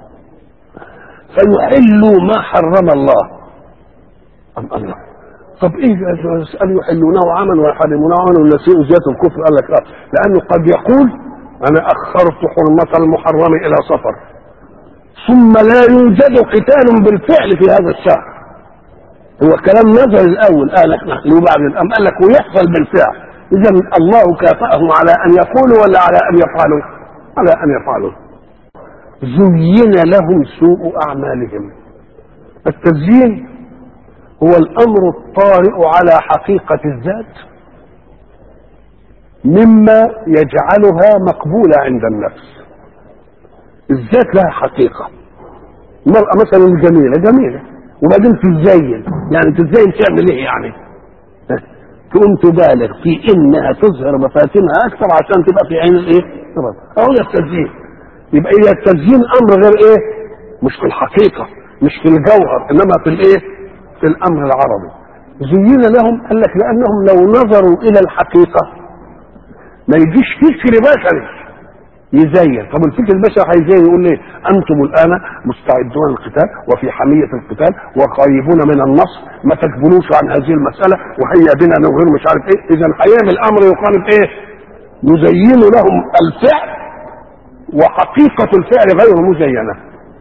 Speaker 1: فيحلوا ما حرم الله أم الله طب ايه قال يحلونه عاما ويحرمونه عاما والنسيء زيادة الكفر قال لك اه لانه قد يقول انا اخرت حرمة المحرم الى سفر ثم لا يوجد قتال بالفعل في هذا الشهر هو كلام نظر الاول قال احنا وبعدين ام قال لك ويحصل بالفعل اذا الله كافأهم على ان يقولوا ولا على ان يفعلوا على ان يفعلوا زين لهم سوء اعمالهم التزيين هو الامر الطارئ على حقيقه الذات مما يجعلها مقبوله عند النفس الذات لها حقيقة المرأة مثلا الجميلة جميلة وبعدين تتزين يعني تتزين تعمل ايه يعني تقوم تبالغ في انها تظهر مفاتنها اكثر عشان تبقى في عين الايه اهو التزيين يبقى هي التزيين امر غير ايه مش في الحقيقة مش في الجوهر انما في الايه في الامر العربي زين لهم قال لك لانهم لو نظروا الى الحقيقة ما يجيش فكر بشري يزين طب الفكر البشري هيزين يقول ليه انتم الان مستعدون للقتال وفي حميه القتال وقريبون من النصر ما تجبنوش عن هذه المساله وهيا بنا نظهر مش عارف ايه اذا هيعمل امر يقارب ايه يزين لهم الفعل وحقيقه الفعل غير مزينه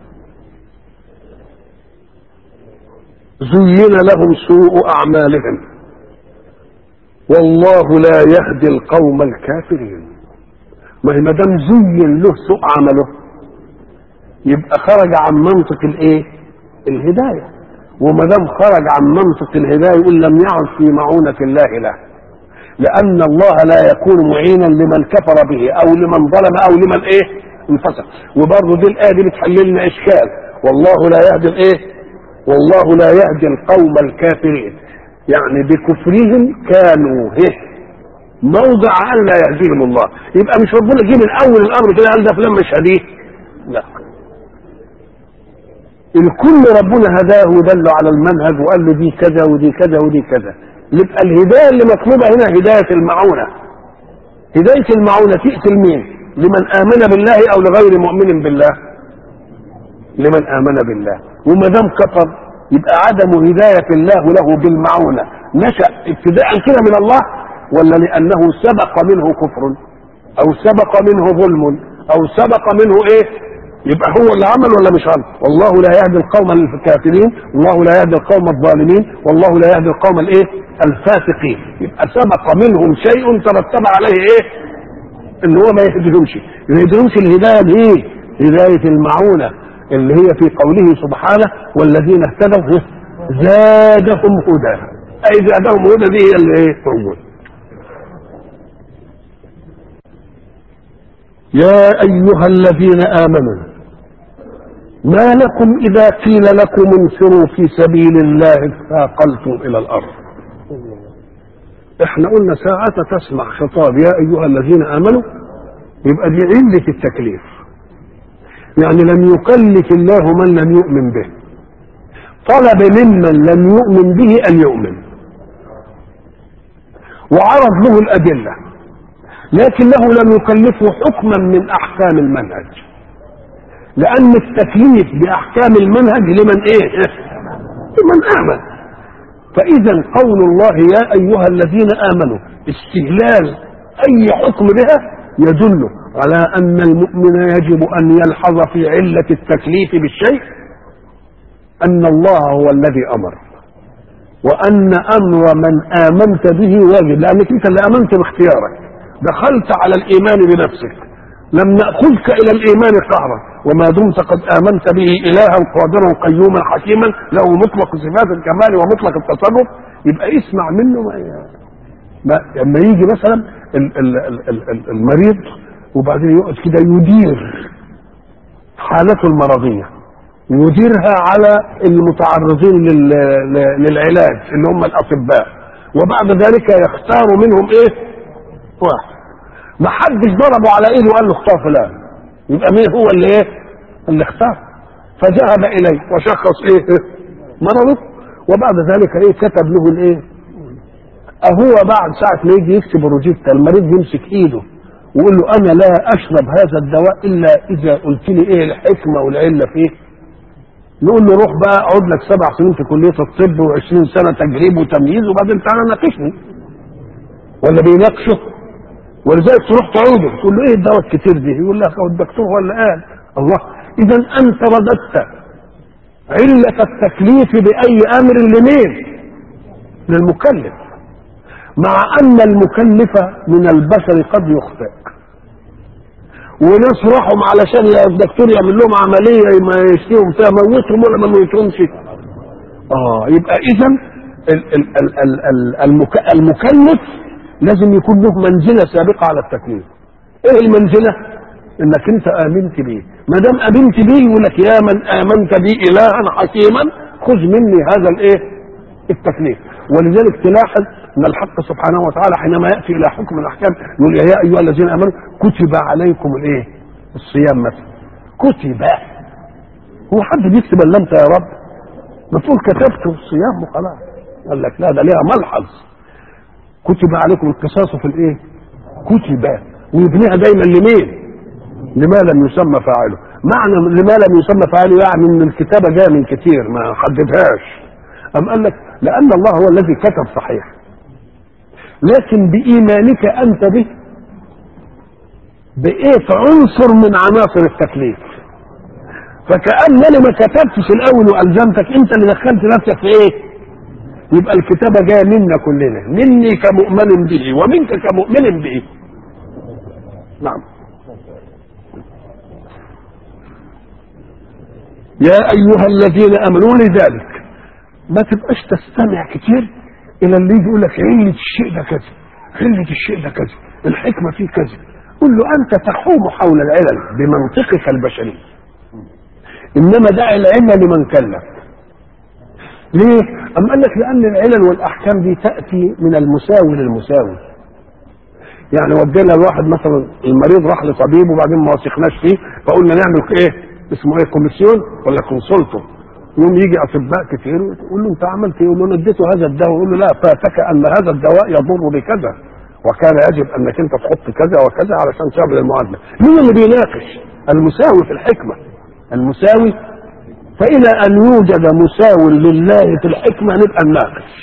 Speaker 1: زين لهم سوء اعمالهم والله لا يهدي القوم الكافرين ما هي ما دام زين له سوء عمله يبقى خرج عن منطق الايه الهدايه وما دام خرج عن منطق الهدايه يقول لم يعد في معونه الله له لان الله لا يكون معينا لمن كفر به او لمن ظلم او لمن ايه انفسق وبرضه دي الايه دي بتحل لنا اشكال والله لا يهدي الايه والله لا يهدي القوم الكافرين يعني بكفرهم كانوا هه موضع ان لا يهديهم الله يبقى مش ربنا جه من اول الامر كده قال ده فلان مش هديه لا الكل ربنا هداه ودله على المنهج وقال له دي كذا ودي كذا ودي كذا يبقى الهدايه اللي مطلوبه هنا هدايه المعونه هدايه المعونه تاتي لمين؟ لمن امن بالله او لغير مؤمن بالله لمن امن بالله وما دام كفر يبقى عدم هدايه الله له بالمعونه نشا ابتداء كده من الله ولا لانه سبق منه كفر او سبق منه ظلم او سبق منه ايه يبقى هو اللي عمل ولا مش عمل والله لا يهدي القوم الكافرين والله لا يهدي القوم الظالمين والله لا يهدي القوم الايه الفاسقين يبقى سبق منهم شيء ترتب عليه ايه ان هو ما يهديهمش ما يهديهمش الهدايه الايه هدايه المعونه اللي هي في قوله سبحانه والذين اهتدوا زادهم هدى اي زادهم هدى دي هي اللي ايه موجوده يا ايها الذين امنوا ما لكم اذا قيل لكم انفروا في سبيل الله اثاقلتم الى الارض احنا قلنا ساعة تسمع خطاب يا ايها الذين امنوا يبقى دي علة التكليف يعني لم يكلف الله من لم يؤمن به طلب ممن لم يؤمن به ان يؤمن وعرض له الادله لكنه لم يكلفه حكما من احكام المنهج لان التكليف باحكام المنهج لمن ايه لمن امن فاذا قول الله يا ايها الذين امنوا استهلال اي حكم بها يدل على ان المؤمن يجب ان يلحظ في عله التكليف بالشيء ان الله هو الذي امر وان امر من امنت به واجب لانك انت اللي امنت باختيارك دخلت على الايمان بنفسك لم ناخذك الى الايمان قهرا وما دمت قد امنت به الها قادرا قيوما حكيما له مطلق صفات الكمال ومطلق التصرف يبقى اسمع منه ما لما يجي مثلا ال ال ال ال المريض وبعدين يقعد كده يدير حالته المرضيه يديرها على المتعرضين للعلاج اللي هم الاطباء وبعد ذلك يختار منهم ايه واحد ما حدش ضربه على ايده وقال له اختار فلان يبقى مين هو اللي ايه اللي اختار فذهب اليه وشخص ايه مرضه وبعد ذلك ايه كتب له الايه اهو بعد ساعة ما يجي يكتب الروجيتا المريض يمسك ايده ويقول له انا لا اشرب هذا الدواء الا اذا قلت لي ايه الحكمه والعله فيه نقول له روح بقى اقعد لك سبع سنين في كليه الطب و20 سنه تجريب وتمييز وبعدين تعالى ناقشني ولا بيناقشه ولذلك تروح تعوده تقول له ايه الدواء الكتير دي يقول لك هو الدكتور هو اللي قال الله اذا انت رددت علة التكليف بأي أمر لمين؟ للمكلف مع أن المكلف من البشر قد يخطئ وناس راحوا علشان الدكتور يعمل لهم عملية ما يشتيهم فيها موتهم ولا ما موتهمش اه يبقى إذا المكلف لازم يكون له منزلة سابقة على التكليف ايه المنزلة انك انت امنت بيه ما دام امنت بيه يقول لك يا من امنت بي الها حكيما خذ مني هذا الايه التكليف ولذلك تلاحظ ان الحق سبحانه وتعالى حينما ياتي الى حكم الاحكام يقول يا ايها الذين امنوا كتب عليكم الايه الصيام مثلا كتب هو حد بيكتب الا انت يا رب ما تقول كتبت الصيام وخلاص قال لك لا ده ليها ملحظ كتب عليكم القصاص في الايه كتب ويبنيها دايما لمين لما لم يسمى فاعله معنى لما لم يسمى فاعله يعني ان الكتابه جايه من كتير ما حددهاش ام قال لك لان الله هو الذي كتب صحيح لكن بايمانك انت به بقيت عنصر من عناصر التكليف فكانني ما كتبتش الاول والزمتك انت اللي دخلت نفسك في ايه يبقى الكتابه جايه منا كلنا مني كمؤمن به ومنك كمؤمن به نعم يا ايها الذين امنوا لذلك ما تبقاش تستمع كتير الى اللي يجي يقول لك علة الشيء ده كذا علة الشيء ده كذا الحكمة فيه كذا قل له انت تحوم حول العلل بمنطقك البشري انما دع العلة لمن كلف ليه؟ أم قال لك لأن العلل والأحكام دي تأتي من المساوي للمساوي يعني ودينا الواحد مثلا المريض راح لطبيب وبعدين ما وثقناش فيه فقلنا نعمل ايه اسمه ايه كوميسيون ولا كونسلتو يوم يجي اطباء كتير يقول له انت عملت ايه؟ يقول له انا اديته هذا الدواء يقول له لا فاتك ان هذا الدواء يضر بكذا وكان يجب انك انت تحط كذا وكذا علشان تعمل المعادله مين اللي بيناقش؟ المساوي في الحكمه المساوي فإلى أن يوجد مساو لله في الحكمة نبقى نناقش.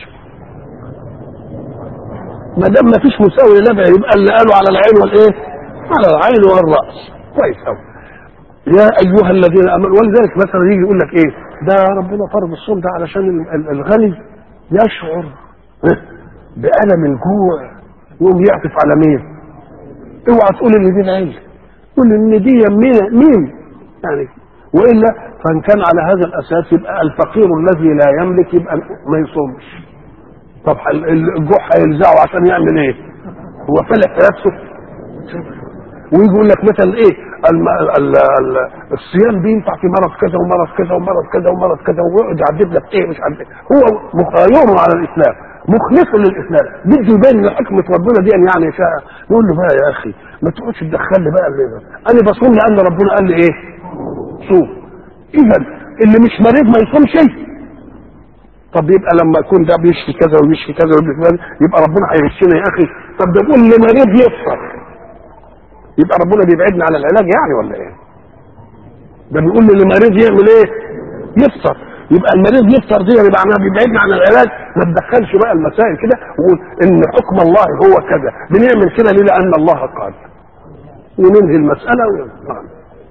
Speaker 1: ما دام ما فيش مساوي لله يبقى اللي قالوا على العين والإيه؟ على العين والرأس. كويس أوي. يا أيها الذين آمنوا ولذلك مثلا يجي يقول لك إيه؟ ده ربنا فرض الصوم ده علشان الغني يشعر بألم الجوع يقوم يعطف على مين؟ اوعى تقول ان دي العين. قول ان دي مين مين؟ يعني والا فان كان على هذا الاساس يبقى الفقير الذي لا يملك يبقى ما يصومش طب الجوع هيلزعه عشان يعمل ايه هو فلح في نفسه ويجي يقول لك مثلا ايه الم... ال... ال... الصيام بينفع في مرض كذا ومرض كذا ومرض كذا ومرض كذا ويقعد يعدد لك ايه مش عارف ايه هو مخير على الاسلام مخلص للاسلام بده يبين ان حكمه ربنا دي يعني شاء نقول له بقى يا اخي ما تقعدش تدخل لي بقى اللي انا بصوم لان ربنا قال لي ايه صوم اذا اللي مش مريض ما يصومش طب يبقى لما يكون ده بيشفي كذا ويشفي كذا ويشفي كذا يبقى ربنا هيغشنا يا اخي طب ده بيقول اللي مريض يفطر يبقى ربنا بيبعدنا عن العلاج يعني ولا ايه؟ ده بيقول اللي مريض يعمل ايه؟ يفطر يبقى المريض يفطر دي يبقى معناها بيبعدنا عن العلاج ما تدخلش بقى المسائل كده وقول ان حكم الله هو كذا بنعمل كده ليه؟ لان الله قال وننهي المساله ونعم.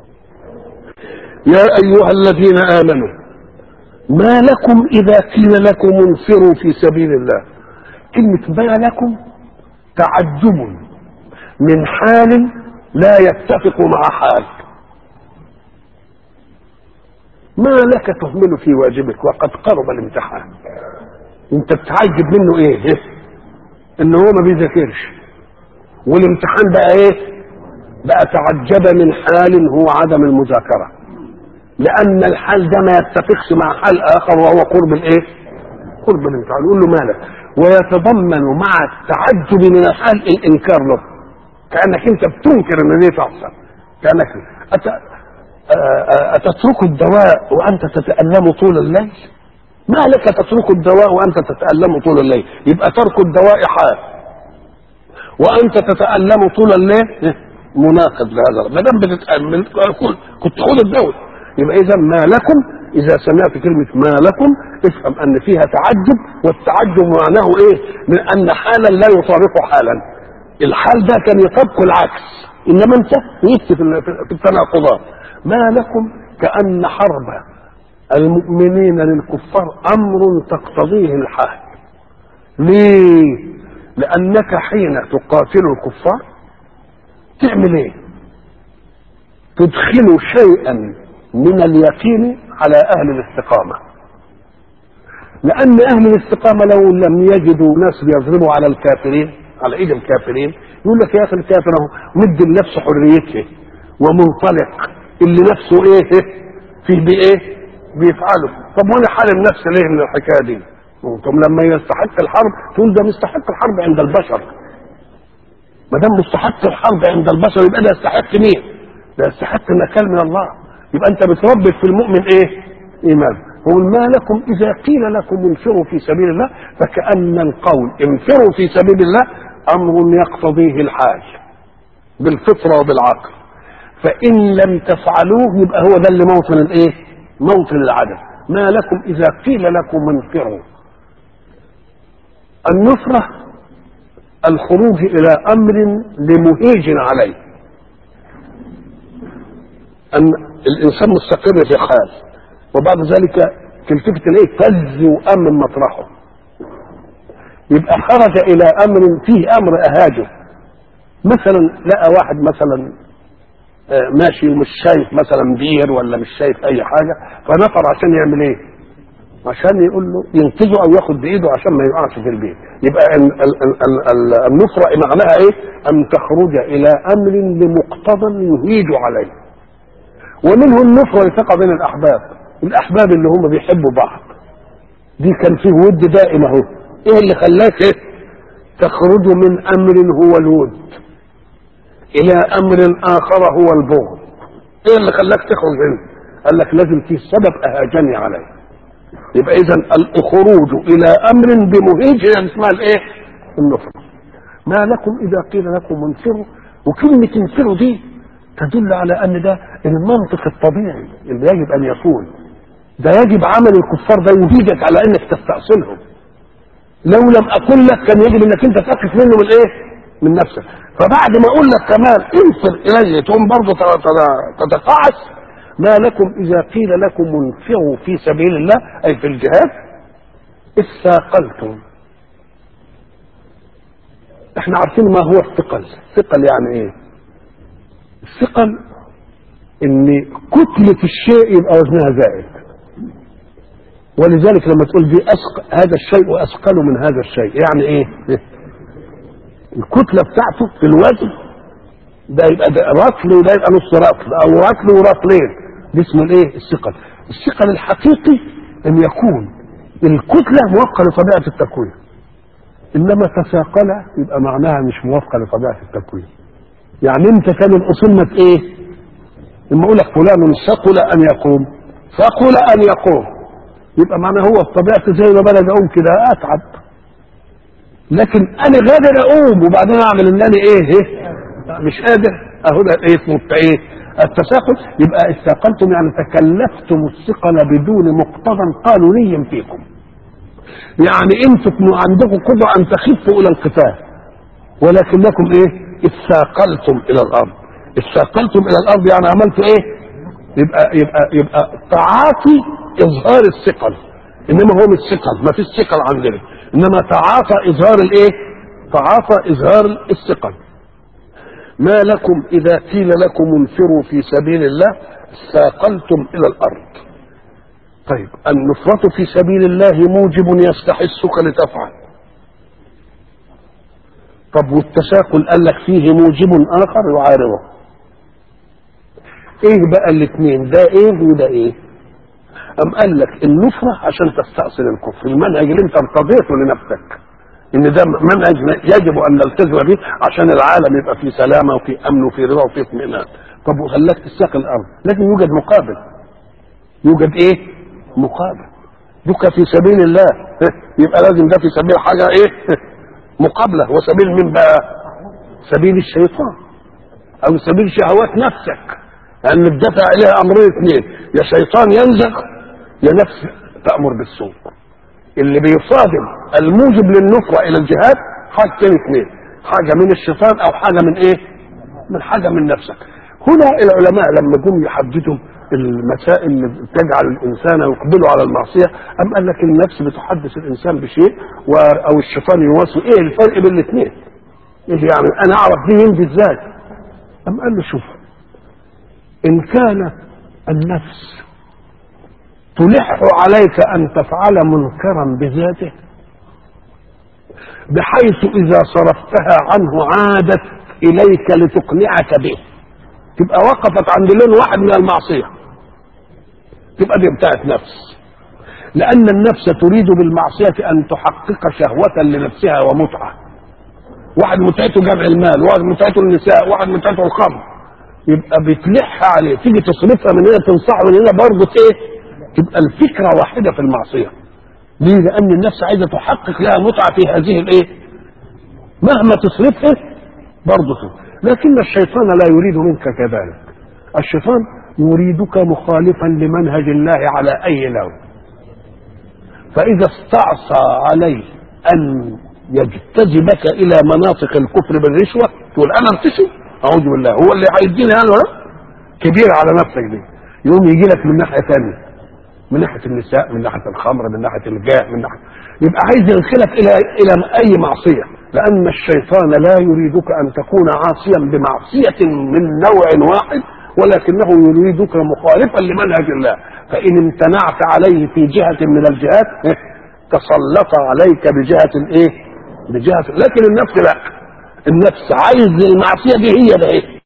Speaker 1: يا أيها الذين آمنوا ما لكم إذا قيل لكم انفروا في سبيل الله كلمة ما لكم تعجب من حال لا يتفق مع حال ما لك تهمل في واجبك وقد قرب الامتحان انت بتعجب منه ايه ان هو ما بيذاكرش والامتحان بقى ايه بقى تعجب من حال هو عدم المذاكره لان الحال ده ما يتفقش مع حال اخر وهو قرب الايه قرب الامتحان يقول له مالك ويتضمن مع التعجب من الحال الانكار له كانك انت بتنكر ان دي تحصل كانك أت... اتترك الدواء وانت تتالم طول الليل ما لك تترك الدواء وانت تتالم طول الليل يبقى ترك الدواء حال وانت تتالم طول الليل مناقض لهذا ما دام بتتامل كنت خد الدواء يبقى اذا ما لكم اذا سمعت كلمه ما لكم افهم ان فيها تعجب والتعجب معناه ايه من ان حالا لا يطابق حالا الحال ده كان يطابق العكس انما انت وقفت في التناقضات ما لكم كان حرب المؤمنين للكفار امر تقتضيه الحال ليه لانك حين تقاتل الكفار تعمل ايه تدخل شيئا من اليقين على اهل الاستقامه لان اهل الاستقامه لو لم يجدوا ناس بيضربوا على الكافرين على ايد الكافرين يقول لك يا اخي الكافر اهو مد لنفسه حريته ومنطلق اللي نفسه ايه فيه بايه بيفعله طب وانا حارم نفسي ليه من الحكايه دي طب لما يستحق الحرب تقول ده مستحق الحرب عند البشر ما دام مستحق الحرب عند البشر يبقى ده يستحق مين؟ ده يستحق النكال من الله يبقى انت بتربي في المؤمن ايه؟ ايمان هو ما لكم اذا قيل لكم انفروا في سبيل الله فكأن القول انفروا في سبيل الله امر يقتضيه الحال بالفطره وبالعقل فان لم تفعلوه يبقى هو ده اللي موطن الايه؟ موطن العدم ما لكم اذا قيل لكم انفروا النصره الخروج الى امر لمهيج عليه ان الانسان مستقر في حال وبعد ذلك تلتفت اليه فز وامن مطرحه يبقى خرج الى امر فيه امر اهاجه مثلا لقى واحد مثلا آه، ماشي ومش شايف مثلا بير ولا مش شايف اي حاجه فنفر عشان يعمل ايه؟ عشان يقول له ينقذه او ياخد بايده عشان ما يقعش في البير يبقى ال- ال- ال- ال- ال- النصره معناها ايه؟ ان تخرج الى امر بمقتضى يهيج عليه ومنه النصره اللي تقع بين الاحباب الاحباب اللي هم بيحبوا بعض دي كان فيه ود دائم اهو ايه اللي خلاك ايه تخرج من امر هو الود الى امر اخر هو البغض ايه اللي خلاك تخرج هنا قال لك لازم في سبب اهاجني عليه يبقى اذا الخروج الى امر بمهيج هي اللي اسمها الايه النفر ما لكم اذا قيل لكم انفروا وكلمه انفروا دي تدل على ان ده المنطق الطبيعي اللي يجب ان يكون ده يجب عمل الكفار ده يهيجك على انك تستأصلهم لو لم اقول لك كان يجب انك انت تقف منه من ايه من نفسك فبعد ما اقول لك كمان انفر الي تقوم برضه ت- ت- تتقاعس ما لكم اذا قيل لكم انفروا في سبيل الله اي في الجهاد اثاقلتم احنا عارفين ما هو الثقل الثقل يعني ايه الثقل ان كتلة الشيء يبقى وزنها زائد ولذلك لما تقول دي أسق... هذا الشيء اثقل من هذا الشيء يعني ايه الكتله بتاعته في الوزن ده يبقى ده رطل وده يبقى نص رطل او رطل ورطلين دي اسمه الايه الثقل الثقل الحقيقي ان يكون الكتله موافقه لطبيعه التكوين انما تثاقل يبقى معناها مش موافقه لطبيعه التكوين يعني انت كان الاصول ما ايه لما اقول لك فلان ثقل ان يقوم ثقل ان يقوم يبقى معناه هو بطبيعته زي ما بلد اقوم كده اتعب لكن انا قادر اقوم وبعدين اعمل ان انا ايه ايه مش قادر اهو ده ايه اسمه بتاع ايه التثاقل يبقى استثقلتم يعني تكلفتم الثقل بدون مقتضى قانوني فيكم يعني انتم عندكم قدره ان تخفوا الى القتال ولكنكم ايه اثاقلتم الى الارض اثاقلتم الى الارض يعني عملتوا ايه يبقى يبقى يبقى تعاطي اظهار الثقل انما هو مش ثقل ما فيش ثقل عندنا انما تعاطى اظهار الايه تعاطى اظهار الثقل ما لكم اذا قيل لكم انفروا في سبيل الله ثاقلتم الى الارض طيب النفرة في سبيل الله موجب يستحثك لتفعل طب والتساقل قال لك فيه موجب اخر يعارضه ايه بقى الاثنين ده ايه وده ايه ام قال لك النصرة عشان تستأصل الكفر المنهج اللي انت ارتضيته لنفسك ان ده منهج يجب ان نلتزم به عشان العالم يبقى فيه سلامه وفي امن وفي رضا وفي اطمئنان طب وخلاك تستاق الارض لازم يوجد مقابل يوجد ايه مقابل دك في سبيل الله يبقى لازم ده في سبيل حاجه ايه مقابله وسبيل من بقى سبيل الشيطان او سبيل شهوات نفسك لان يعني الدفع اليها امرين اثنين يا شيطان ينزغ يا نفس تامر بالسوء اللي بيصادم الموجب للنصرة إلى الجهاد حاجتين اثنين حاجة من الشيطان أو حاجة من إيه؟ من حاجة من نفسك هنا العلماء لما جم يحددوا المسائل اللي تجعل الإنسان يقبل على المعصية أم قال لك النفس بتحدث الإنسان بشيء و... أو الشيطان يواسو إيه الفرق بين الاثنين؟ إيه يعني أنا أعرف دي يمضي إزاي؟ أم قال له شوف إن كانت النفس تلح عليك ان تفعل منكرا بذاته بحيث اذا صرفتها عنه عادت اليك لتقنعك به تبقى وقفت عند لون واحد من المعصيه تبقى دي بتاعت نفس لان النفس تريد بالمعصيه ان تحقق شهوه لنفسها ومتعه واحد متعته جمع المال واحد متعته النساء واحد متعته الخمر يبقى بتلح عليه تيجي تصرفها من هنا تنصحه من هنا برضه ايه تبقى الفكرة واحدة في المعصية ليه لأن النفس عايزة تحقق لها متعة في هذه الإيه مهما تصرفها برضه لكن الشيطان لا يريد منك كذلك الشيطان يريدك مخالفا لمنهج الله على أي لون فإذا استعصى عليه أن يجتذبك إلى مناطق الكفر بالرشوة تقول أنا ارتشي أعوذ بالله هو اللي هيديني أنا كبير على نفسك دي يقوم يجي لك من ناحية ثانية من ناحيه النساء من ناحيه الخمر من ناحيه الجاه من ناحيه يبقى عايز يدخلك الى الى اي معصيه لان الشيطان لا يريدك ان تكون عاصيا بمعصيه من نوع واحد ولكنه يريدك مخالفا لمنهج الله فان امتنعت عليه في جهه من الجهات تسلط عليك بجهه ايه؟ بجهه لكن النفس لا النفس عايز المعصيه دي هي ده ايه؟